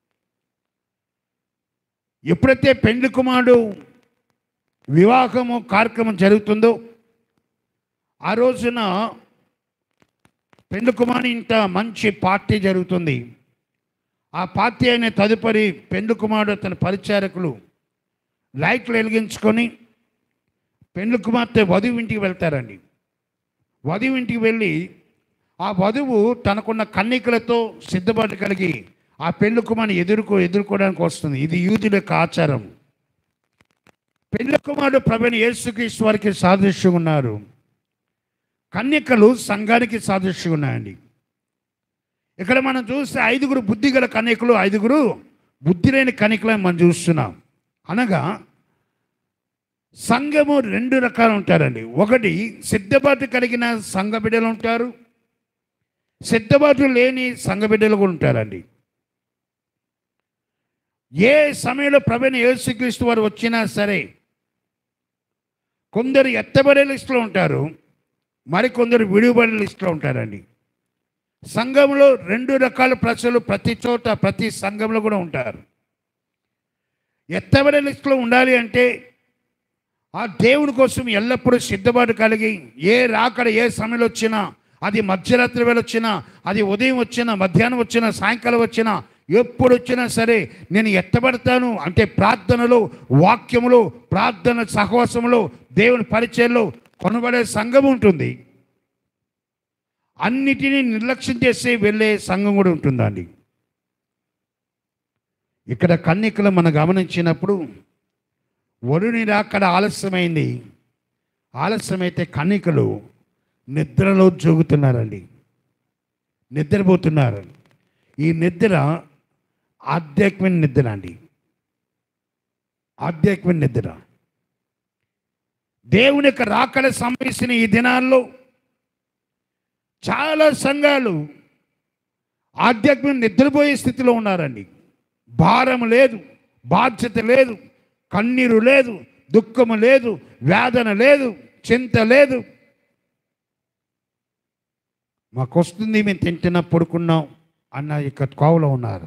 ఎప్పుడైతే పెండ్లి కుమారుడు వివాహము కార్యక్రమం జరుగుతుందో ఆ రోజున పెండ్లి కుమారుని ఇంత మంచి పార్టీ జరుగుతుంది ఆ పార్టీ అయిన తదుపరి పెండ్లి కుమారుడు తన పరిచారకులు లైట్లు వెలిగించుకొని పెండ్లి కుమార్తె వధువు ఇంటికి వెళ్తారండి వధువు ఇంటికి వెళ్ళి ఆ వధువు తనకున్న కన్నికలతో సిద్ధపాటు కలిగి ఆ పెళ్లి కుమారుని ఎదుర్కో ఎదుర్కోవడానికి వస్తుంది ఇది యూదుల యొక్క ఆచారం పెళ్లి కుమారుడు ప్రవీణ యేసుక్రీస్తు వారికి సాదృశ్యంగా ఉన్నారు కన్యకలు సంఘానికి సాదృశ్యంగా ఉన్నాయండి ఇక్కడ మనం చూస్తే ఐదుగురు బుద్ధి గల కన్యకలు ఐదుగురు బుద్ధి లేని కన్యకలను మనం చూస్తున్నాం అనగా సంఘము రెండు రకాలు ఉంటారండి ఒకటి సిద్ధపాటు కలిగిన సంఘ బిడ్డలు ఉంటారు సిద్ధపాటు లేని సంఘ బిడ్డలు కూడా ఉంటారండి ఏ సమయంలో ప్రవీణ యేసుక్రీస్తు వారు వచ్చినా సరే కొందరు ఎత్తబడే లిస్టులో ఉంటారు మరికొందరు విడిబడే లిస్టులో ఉంటారండి సంఘంలో రెండు రకాల ప్రజలు ప్రతి చోట ప్రతి సంఘంలో కూడా ఉంటారు ఎత్తబడే లిస్టులో ఉండాలి అంటే ఆ దేవుని కోసం ఎల్లప్పుడూ సిద్ధపాటు కలిగి ఏ రాకడ ఏ సమయంలో వచ్చినా అది మధ్యరాత్రి వేళ వచ్చినా అది ఉదయం వచ్చినా మధ్యాహ్నం వచ్చినా సాయంకాలం వచ్చినా ఎప్పుడు వచ్చినా సరే నేను ఎత్తబడతాను అంటే ప్రార్థనలో వాక్యములో ప్రార్థన సహవాసములో దేవుని పరిచయంలో కొనబడే సంఘం ఉంటుంది అన్నిటినీ నిర్లక్ష్యం చేసి వెళ్ళే సంఘం కూడా ఉంటుందండి ఇక్కడ కన్నికలు మనం గమనించినప్పుడు వరుని రాకడ ఆలస్యమైంది ఆలస్యమైతే కన్నికలు నిద్రలో జోగుతున్నారండి నిద్రపోతున్నారు ఈ నిద్ర ఆధ్యాత్మిక నిద్ర అండి ఆధ్యాత్మిక నిద్ర దేవుని యొక్క రాకడ సంభవించిన ఈ దినాల్లో చాలా సంఘాలు ఆధ్యాత్మిక నిద్రపోయే స్థితిలో ఉన్నారండి భారం లేదు బాధ్యత లేదు కన్నీరు లేదు దుఃఖము లేదు వేదన లేదు చింత లేదు మాకు వస్తుంది మేము తింటున్నా పడుకున్నాం అన్న యొక్క కోవలో ఉన్నారు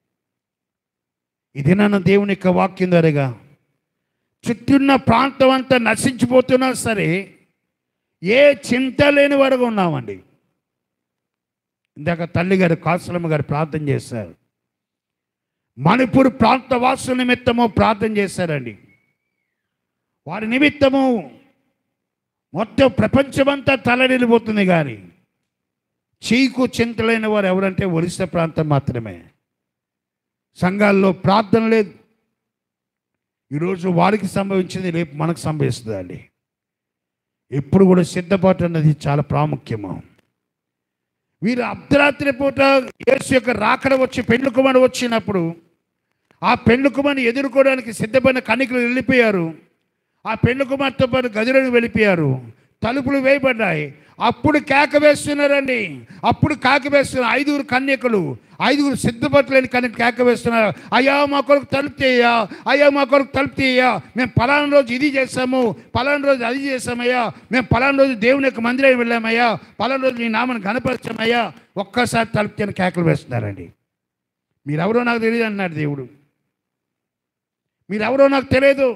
ఇది నన్ను దేవుని యొక్క వాక్యం ద్వారాగా చుట్టూన్న ప్రాంతం అంతా నశించిపోతున్నా సరే ఏ చింత లేని వరకు ఉన్నామండి ఇందాక తల్లి గారు కాసులమ్మ గారు ప్రార్థన చేశారు మణిపూర్ ప్రాంత వాసుల నిమిత్తము ప్రార్థన చేశారండి వారి నిమిత్తము మొత్తం ప్రపంచమంతా తలనిలిపోతుంది కానీ చీకు చింతలైన వారు ఎవరంటే ఒరిస్సా ప్రాంతం మాత్రమే సంఘాల్లో ప్రార్థన లేదు ఈరోజు వారికి సంభవించింది రేపు మనకు సంభవిస్తుందండి ఎప్పుడు కూడా సిద్ధపాటు అన్నది చాలా ప్రాముఖ్యము వీరు అర్ధరాత్రి పూట యేసు యొక్క రాకడ వచ్చి పెండ్లు కుమారు వచ్చినప్పుడు ఆ పెండ్లు కుమారుని ఎదుర్కోవడానికి సిద్ధపడిన కణికలు వెళ్ళిపోయారు ఆ పెండ్లు కుమార్తె పాటు గదిలోకి వెళ్ళిపోయారు తలుపులు వేయబడ్డాయి అప్పుడు కేక వేస్తున్నారండి అప్పుడు కేక వేస్తున్నారు ఐదుగురు కన్యకలు ఐదుగురు సిద్ధపట్లేని కన్య కేక వేస్తున్నారు అయ్యా మా కొరకు తలుపు తీయ్యా అయ్యా మా కొరకు తలుపు తీయ్యా మేము పలానా రోజు ఇది చేసాము పలానా రోజు అది చేసామయ్యా మేము పలానా రోజు దేవుని యొక్క మందిరం వెళ్ళామయ్యా పలానా రోజు నీ నామని గణపరిచామయ్యా ఒక్కసారి తలుపు తీయని కేకలు వేస్తున్నారండి మీరెవరో నాకు తెలియదు అన్నాడు దేవుడు మీరెవరో నాకు తెలియదు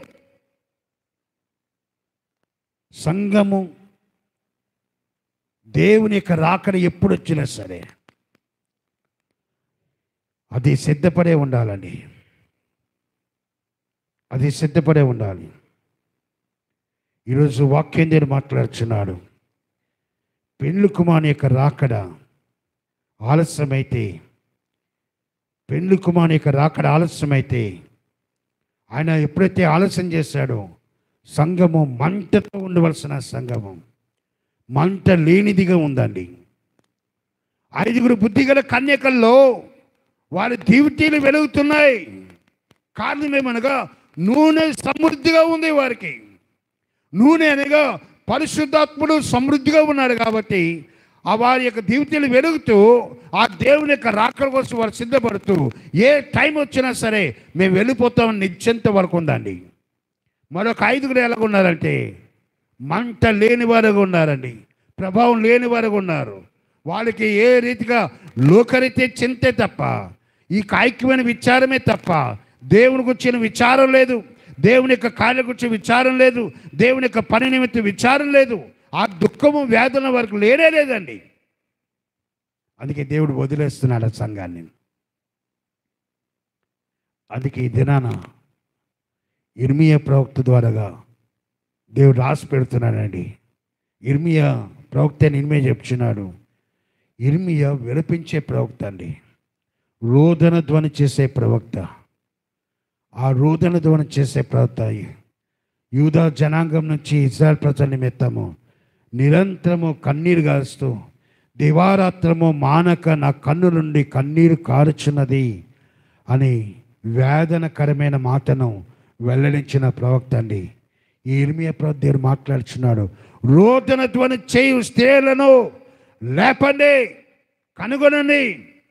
సంఘము దేవుని యొక్క రాకడ ఎప్పుడు వచ్చినా సరే అది సిద్ధపడే ఉండాలండి అది సిద్ధపడే ఉండాలి ఈరోజు వాక్యం దగ్గర మాట్లాడుచున్నాడు పెండ్లు కుమారుని యొక్క రాకడ ఆలస్యమైతే పెండ్లు కుమారుని యొక్క రాకడ ఆలస్యమైతే ఆయన ఎప్పుడైతే ఆలస్యం చేశాడో సంఘము మంటతో ఉండవలసిన సంఘము మంట లేనిదిగా ఉందండి ఐదుగురు బుద్ధిగల కన్యకల్లో వారి దీవిటీలు వెలుగుతున్నాయి కారణం ఏమనగా నూనె సమృద్ధిగా ఉంది వారికి నూనె అనగా పరిశుద్ధాత్ముడు సమృద్ధిగా ఉన్నాడు కాబట్టి ఆ వారి యొక్క దీవితీలు వెలుగుతూ ఆ దేవుని యొక్క రాకడ కోసం వారు సిద్ధపడుతూ ఏ టైం వచ్చినా సరే మేము వెళ్ళిపోతామని నిశ్చింత వరకు ఉందండి మరొక ఐదుగురు ఎలాగ ఉన్నారంటే మంట లేని వారుగా ఉన్నారండి ప్రభావం లేని వారుగా ఉన్నారు వాళ్ళకి ఏ రీతిగా లోకరీతే చింతే తప్ప ఈ కాయికమైన విచారమే తప్ప దేవునికి వచ్చిన విచారం లేదు దేవుని యొక్క కార్యం గురించి విచారం లేదు దేవుని యొక్క పని నిమిత్తం విచారం లేదు ఆ దుఃఖము వేదన వరకు లేనే లేదండి అందుకే దేవుడు వదిలేస్తున్నాడు ఆ సంఘాన్ని అందుకే ఈ దినాన ఇర్మియా ప్రవక్త ద్వారాగా దేవుడు రాసి పెడుతున్నాడండి ఇర్మియా ప్రవక్త అని ఇర్మియా చెప్తున్నాడు ఇర్మియా విలపించే ప్రవక్త అండి రోదన ధ్వని చేసే ప్రవక్త ఆ రోదన ధ్వని చేసే ప్రవక్త యూదా జనాంగం నుంచి ఇజ్రాయల్ ప్రజల నిమిత్తము నిరంతరము కన్నీరు గారుస్తూ దివారాత్రము మానక నా కన్ను నుండి కన్నీరు కారుచున్నది అని వేదనకరమైన మాటను వెల్లడించిన ప్రవక్త అండి ఈ ఇర్మియా ప్రవక్త దేవుడు మాట్లాడుచున్నాడు రోదన ధ్వని చేయు స్త్రీలను లేపండి కనుగొనండి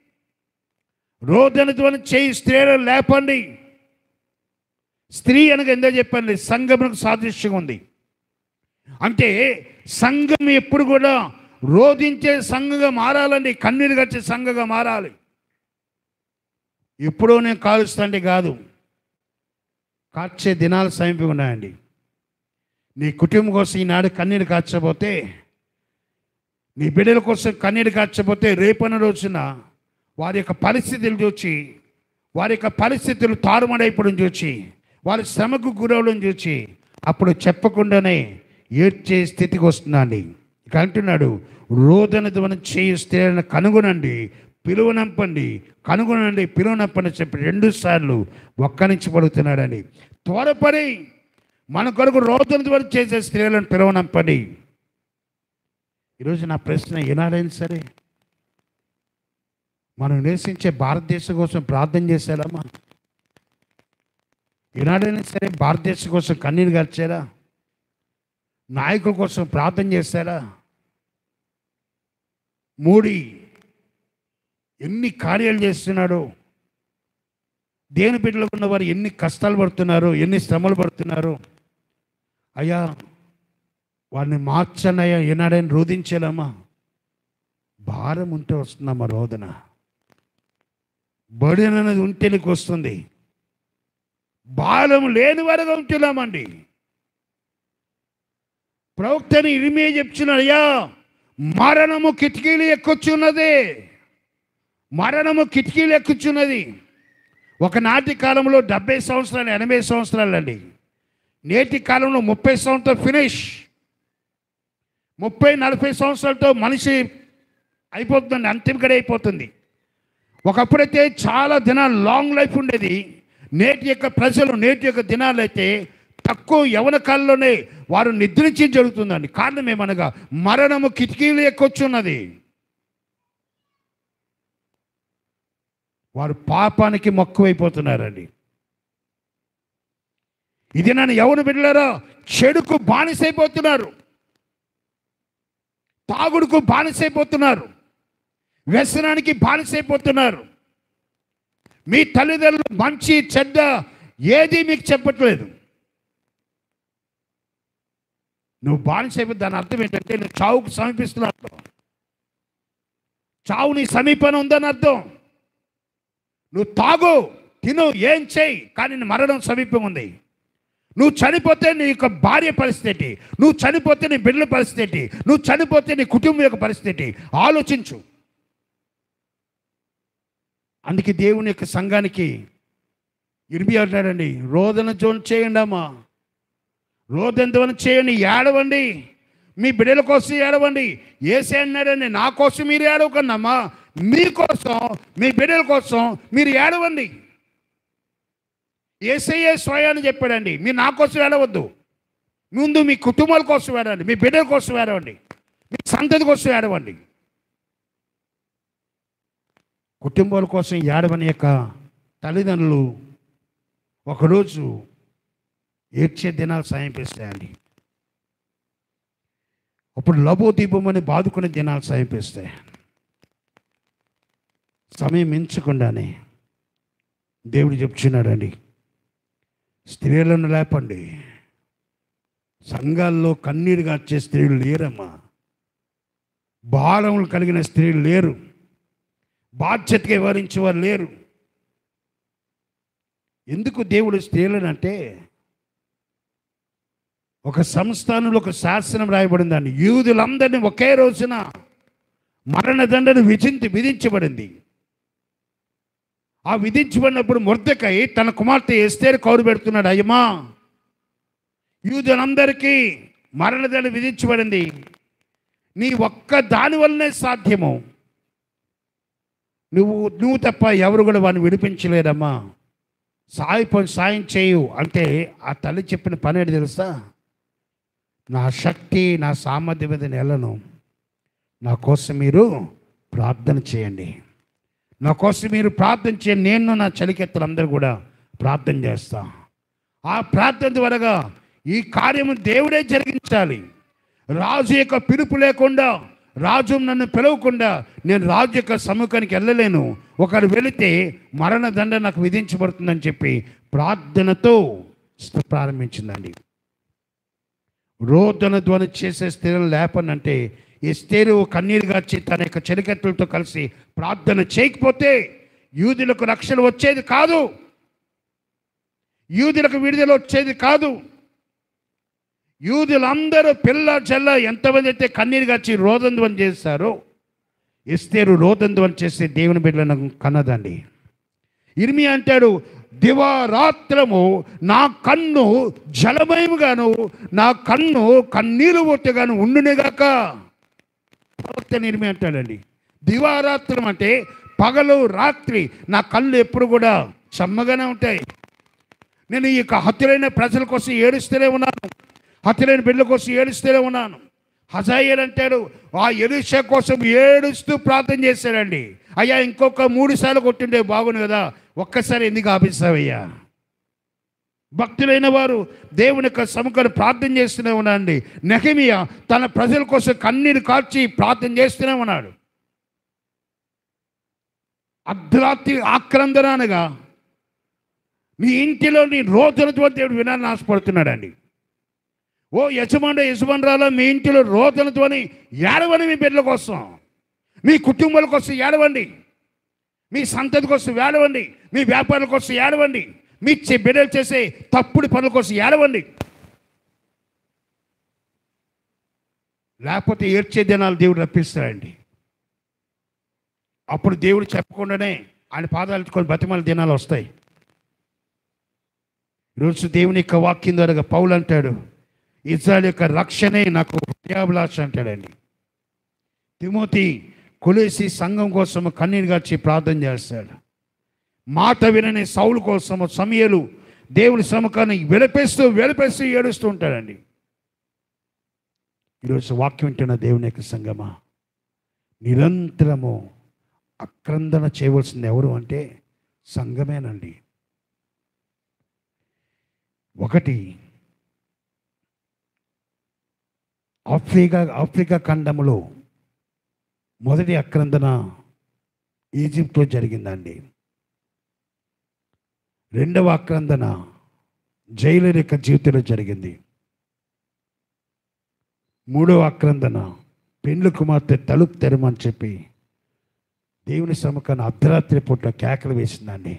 రోదన ధ్వని చేయి స్త్రీలను లేపండి స్త్రీ అనగా ఎందో చెప్పండి సంఘమునకు సాదృశ్యంగా ఉంది అంటే సంఘం ఎప్పుడు కూడా రోధించే సంఘంగా మారాలండి కన్నీరు గచ్చే సంఘంగా మారాలి ఎప్పుడో నేను కాలుస్తాంటే కాదు కార్చే దినాలు సమీపి ఉన్నాయండి నీ కుటుంబం కోసం ఈనాడు కన్నీరు కార్చబోతే నీ బిడ్డల కోసం కన్నీరు కార్చబోతే రేపన్న రోజున వారి యొక్క పరిస్థితులు చూచి వారి యొక్క పరిస్థితులు తారుమాడైపోవడం చూచి వారి శ్రమకు గురవడం చూచి అప్పుడు చెప్పకుండానే ఏడ్చే స్థితికి వస్తుందండి ఇక అంటున్నాడు రోదన ధ్వని చేయి స్త్రీలను కనుగొనండి పిలువనంపండి కనుగొనండి పిలువనంపండి చెప్పి రెండు సార్లు ఒక్క నుంచి పడుతున్నాడండి త్వరపడి మన కొరకు రోదన ధ్వని చేసే స్త్రీలను పిలువనంపండి ఈరోజు నా ప్రశ్న ఏనాడైనా సరే మనం నివసించే భారతదేశం కోసం ప్రార్థన చేశారమ్మా ఈనాడైనా సరే భారతదేశం కోసం కన్నీరు గార్చారా నాయకుల కోసం ప్రార్థన చేశారా మోడీ ఎన్ని కార్యాలు చేస్తున్నాడో దేని బిడ్డలో ఉన్నవారు ఎన్ని కష్టాలు పడుతున్నారు ఎన్ని శ్రమలు పడుతున్నారు అయ్యా వారిని మార్చనయ్యా ఏనాడైనా రోధించాలమ్మా భారం ఉంటే వస్తుందమ్మా రోదన బడిన అనేది ఉంటేనికి వస్తుంది భారం లేని వరకు ఉంటున్నామండి ప్రవక్తని ఇరిమే చెప్తున్నాడు అయ్యా మరణము కిటికీలు ఎక్కుచున్నది మరణము కిటికీలు ఎక్కుచున్నది ఒకనాటి కాలంలో డెబ్బై సంవత్సరాలు ఎనభై సంవత్సరాలు అండి నేటి కాలంలో ముప్పై సంవత్సరాలు ఫినిష్ ముప్పై నలభై సంవత్సరాలతో మనిషి అయిపోతుంది అంతిమకడే అయిపోతుంది ఒకప్పుడైతే చాలా దినాలు లాంగ్ లైఫ్ ఉండేది నేటి యొక్క ప్రజలు నేటి యొక్క దినాలు అయితే తక్కువ యవన కాలంలోనే వారు నిద్రించి జరుగుతుందండి కారణం ఏమనగా మరణము కిటికీలు ఎక్కొచ్చున్నది వారు పాపానికి మక్కువైపోతున్నారండి ఇది నన్ను ఎవరు బిడ్డలారా చెడుకు బానిసైపోతున్నారు తాగుడుకు బానిసైపోతున్నారు వ్యసనానికి బానిసైపోతున్నారు మీ తల్లిదండ్రులు మంచి చెడ్డ ఏది మీకు చెప్పట్లేదు నువ్వు బానిసైపోతే దాని అర్థం ఏంటంటే నువ్వు చావుకు సమీపిస్తున్నావు అర్థం. చావు నీ సమీపన ఉందని అర్థం నువ్వు తాగు తిను ఏం చేయి కానీ నీ మరణం సమీపం ఉంది నువ్వు చనిపోతే నీ యొక్క భార్య పరిస్థితి నువ్వు చనిపోతే నీ బిడ్డల పరిస్థితి నువ్వు చనిపోతే నీ కుటుంబం యొక్క పరిస్థితి ఆలోచించు అందుకే దేవుని యొక్క సంఘానికి ఇరిమి అంటాడండి రోదన జోన్ చేయండి అమ్మా రోదన చేయండి ఏడవండి మీ బిడ్డల కోసం ఏడవండి ఏసే అన్నాడండి నా కోసం మీరు ఏడవకన్నమ్మా మీకోసం మీ బిడ్డల కోసం మీరు ఏడవండి ఏసయ్యే స్వయాన్ని చెప్పాడండి మీరు నా కోసం ఏడవద్దు ముందు మీ కుటుంబాల కోసం ఏడవండి మీ బిడ్డల కోసం ఏడవండి మీ సంతతి కోసం ఏడవండి కుటుంబాల కోసం ఏడవని యొక్క తల్లిదండ్రులు ఒకరోజు ఏడ్చే దినాలు సమీపిస్తాయండి అప్పుడు లబో దీపమని బాదుకునే దినాలు సమీపిస్తాయి సమయం ఎంచకుండానే దేవుడు చెప్తున్నాడండి స్త్రీలను లేపండి సంఘాల్లో కన్నీరు గార్చే స్త్రీలు లేరమ్మా భారములు కలిగిన స్త్రీలు లేరు బాధ్యతగా వివరించేవారు లేరు ఎందుకు దేవుడు స్త్రీలను అంటే ఒక సంస్థానంలో ఒక శాసనం రాయబడిందండి యూదులందరినీ ఒకే రోజున మరణదండను విధించి విధించబడింది ఆ విధించబడినప్పుడు మొర్దకై తన కుమార్తె ఎస్తేరు కౌరు పెడుతున్నాడు అయ్యమా యూదులందరికీ మరణదండ విధించబడింది నీ ఒక్క దాని వల్లనే సాధ్యము నువ్వు నువ్వు తప్ప ఎవరు కూడా వాడిని విడిపించలేరమ్మా సాయం సాయం చేయు అంటే ఆ తల్లి చెప్పిన పని ఏంటి తెలుసా నా శక్తి నా సామర్థ్యం మీద నెలను నా కోసం మీరు ప్రార్థన చేయండి నా కోసం మీరు ప్రార్థన చేయండి నేను నా చలికెత్తలందరూ కూడా ప్రార్థన చేస్తా ఆ ప్రార్థన ద్వారాగా ఈ కార్యము దేవుడే జరిగించాలి రాజు యొక్క పిలుపు లేకుండా రాజు నన్ను పిలవకుండా నేను రాజు యొక్క సముఖానికి వెళ్ళలేను ఒకరు వెళితే మరణదండ నాకు విధించబడుతుందని చెప్పి ప్రార్థనతో ప్రారంభించిందండి రోదన ధ్వని చేసే స్థిరం లేపనంటే ఎస్తేరు కన్నీరు గార్చి తన యొక్క చెలికత్తులతో కలిసి ప్రార్థన చేయకపోతే యూదులకు రక్షణ వచ్చేది కాదు యూదులకు విడుదల వచ్చేది కాదు యూదులందరూ పిల్ల చెల్ల ఎంతమంది అయితే కన్నీరు గార్చి రోదంధ్వని చేస్తారో ఎస్తేరు రోదంధ్వని చేస్తే దేవుని బిడ్డలను కన్నదండి ఇర్మి అంటాడు దివారాత్రము నా కన్ను జలమయముగాను నా కన్ను కన్నీరు ఒట్టుగాను ఉండునేగాక ప్రవక్త నిర్మి అంటాడండి దివారాత్రం అంటే పగలు రాత్రి నా కళ్ళు ఎప్పుడు కూడా చమ్మగానే ఉంటాయి నేను ఈ యొక్క హత్యులైన ప్రజల కోసం ఏడుస్తూనే ఉన్నాను హత్యులైన బిడ్డల కోసం ఏడుస్తూనే ఉన్నాను హజాయేల్ అంటాడు ఆ ఎరుష కోసం ఏడుస్తూ ప్రార్థన చేశాడండి అయ్యా ఇంకొక మూడు సార్లు కొట్టిండే బాగుండు కదా ఒక్కసారి ఎందుకు ఆపిస్తావయ్యా భక్తులైన వారు దేవుని యొక్క సముఖాన్ని ప్రార్థన చేస్తూనే ఉన్నాడండి నెహమియా తన ప్రజల కోసం కన్నీరు కార్చి ప్రార్థన చేస్తూనే ఉన్నాడు అర్ధరాత్రి ఆక్రందన అనగా నీ ఇంటిలో నీ రోజులతో దేవుడు వినాలని ఆశపడుతున్నాడండి ఓ యజమానుడు యజమానురాలో మీ ఇంటిలో రోదనతోని ఏడవండి మీ బిడ్డల కోసం మీ కుటుంబాల కోసం ఏడవండి మీ సంతతి కోసం ఏడవండి మీ వ్యాపారాల కోసం ఏడవండి మీ చే- బిడ్డలు చేసే తప్పుడు పనుల కోసం ఏడవండి లేకపోతే ఏడ్చే దినాలు దేవుడు రప్పిస్తాడండి అప్పుడు దేవుడు చెప్పకుండానే ఆయన పాదాలు ఎత్తుకొని బతిమాల దినాలు వస్తాయి ఈరోజు దేవుని యొక్క వాక్యం ద్వారా పౌలు అంటాడు ఇజ్రాయల్ యొక్క రక్షణే నాకు హృదయాభిలాష అంటాడండి తిమోతి కొలేసి సంఘం కోసం కన్నీరు గార్చి ప్రార్థన చేస్తాడు మాట వినని సౌలు కోసము సమయలు దేవుని సముఖాన్ని వెలిపేస్తూ వెలిపేస్తూ ఏడుస్తూ ఉంటాడండి ఈరోజు వాక్యం వింటున్న దేవుని యొక్క సంగమా నిరంతరము అక్రందన చేయవలసింది ఎవరు అంటే సంఘమేనండి ఒకటి ఆఫ్రికా ఆఫ్రికా ఖండములో మొదటి అక్రందన ఈజిప్ట్లో జరిగిందండి రెండవ ఆక్రందన జైలర్ యొక్క జీవితంలో జరిగింది మూడవ ఆక్రందన పెండ్లు కుమార్తె తలుపు తెరమని చెప్పి దేవుని సముఖాన్ని అర్ధరాత్రి పూట కేకలు వేసిందండి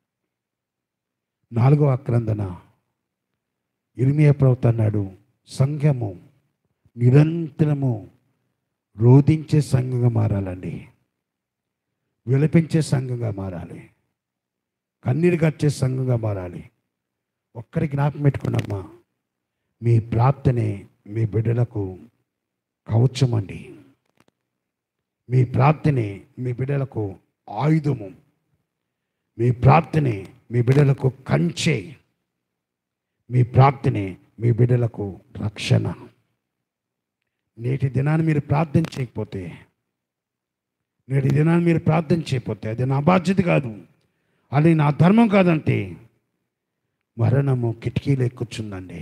నాలుగవ ఆక్రందన ఇర్మియా ప్రవక్త అన్నాడు సంఘము నిరంతరము రోధించే సంఘంగా మారాలండి విలపించే సంఘంగా మారాలి కన్నీరు కచ్చే సంఘంగా మారాలి ఒక్కరికి జ్ఞాపకం పెట్టుకున్నమ్మా మీ ప్రార్థనే మీ బిడ్డలకు కవచమండి మీ ప్రార్థనే మీ బిడ్డలకు ఆయుధము మీ ప్రార్థనే మీ బిడ్డలకు కంచె మీ ప్రార్థనే మీ బిడ్డలకు రక్షణ నేటి దినాన్ని మీరు ప్రార్థన చేయకపోతే నేటి దినాన్ని మీరు ప్రార్థన చేయకపోతే అది నా బాధ్యత కాదు అది నా ధర్మం కాదంటే మరణము కిటికీలు ఎక్కుచుందండి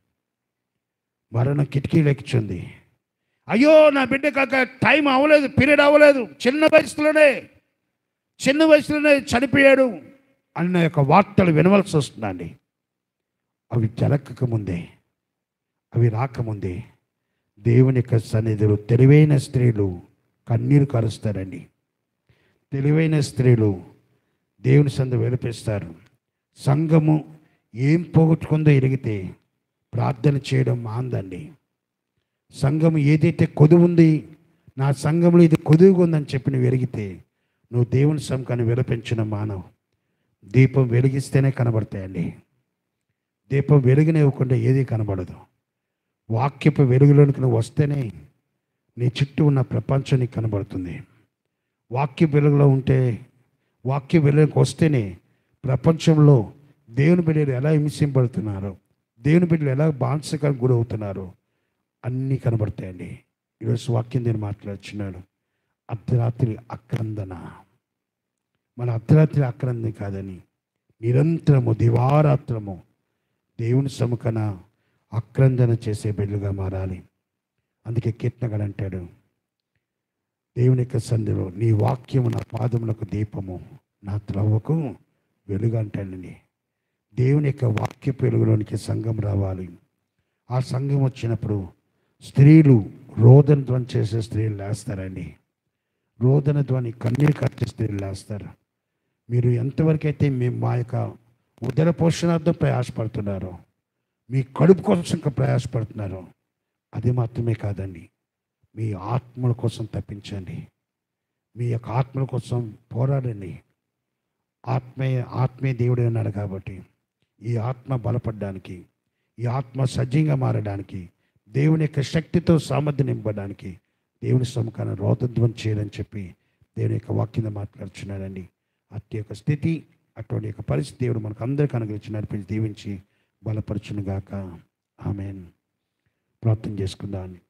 మరణం కిటికీలు ఎక్కుచుంది అయ్యో నా బిడ్డ కాక టైం అవ్వలేదు పీరియడ్ అవ్వలేదు చిన్న వయసులోనే చిన్న వయసులోనే చనిపోయాడు అన్న యొక్క వార్తలు వినవలసి వస్తుందండి అవి జరగక ముందే అవి రాకముందే దేవుని యొక్క సన్నిధిలో తెలివైన స్త్రీలు కన్నీరు కరుస్తారండి తెలివైన స్త్రీలు దేవుని సందు వెలిపిస్తారు సంఘము ఏం పోగొట్టుకుందో ఎరిగితే ప్రార్థన చేయడం మాందండి సంఘం ఏదైతే కొదువు ఉంది నా సంఘంలో ఇది కొదువుగా ఉందని చెప్పి నువ్వు ఎరిగితే నువ్వు దేవుని సముఖాన్ని విలపించిన మానవు దీపం వెలిగిస్తేనే కనబడతాయండి దీపం వెలుగునివ్వకుండా ఏది కనబడదు వాక్యపు వెలుగులోనికి నువ్వు వస్తేనే నీ చుట్టూ ఉన్న ప్రపంచం నీకు కనబడుతుంది వాక్య వెలుగులో ఉంటే వాక్య వెలుగులోకి వస్తేనే ప్రపంచంలో దేవుని బిడ్డలు ఎలా హింసింపడుతున్నారు దేవుని బిడ్డలు ఎలా బాన్సకాలకు గురవుతున్నారు అన్నీ కనబడతాయండి ఈరోజు వాక్యం నేను మాట్లాడుచున్నాను అర్ధరాత్రి అక్రందన మన అర్ధరాత్రి అక్రందన కాదని నిరంతరము దివారాత్రము దేవుని సముఖన అక్రందన చేసే బిడ్డలుగా మారాలి అందుకే కీర్తనగడు అంటాడు దేవుని యొక్క సంధిలో నీ వాక్యము నా పాదములకు దీపము నా త్రవ్వకు వెలుగు అంటాడండి దేవుని యొక్క వాక్య వెలుగులోనికి సంఘం రావాలి ఆ సంఘం వచ్చినప్పుడు స్త్రీలు రోదన ధ్వని చేసే స్త్రీలు లేస్తారండి రోదన ధ్వని కన్నీరు కట్టే స్త్రీలు లేస్తారు మీరు ఎంతవరకు అయితే మీ మా యొక్క ఉదర పోషణార్థం ప్రయాసపడుతున్నారో మీ కడుపు కోసం ప్రయాసపడుతున్నారో అది మాత్రమే కాదండి మీ ఆత్మల కోసం తప్పించండి మీ యొక్క ఆత్మల కోసం పోరాడండి ఆత్మీయ ఆత్మీయ దేవుడే ఉన్నాడు కాబట్టి ఈ ఆత్మ బలపడడానికి ఈ ఆత్మ సజ్జంగా మారడానికి దేవుని యొక్క శక్తితో సామర్థ్యం నింపడానికి దేవుని సముఖాన రోదధ్వం చేయాలని చెప్పి దేవుని యొక్క వాక్యం మాట్లాడుచున్నాడండి అట్టి యొక్క స్థితి అటువంటి యొక్క పరిస్థితి దేవుడు మనకు అందరికీ అనుగ్రహించి నడిపించి దీవించి బలపరచునుగాక ఆమెన్ ప్రార్థన చేసుకుందాం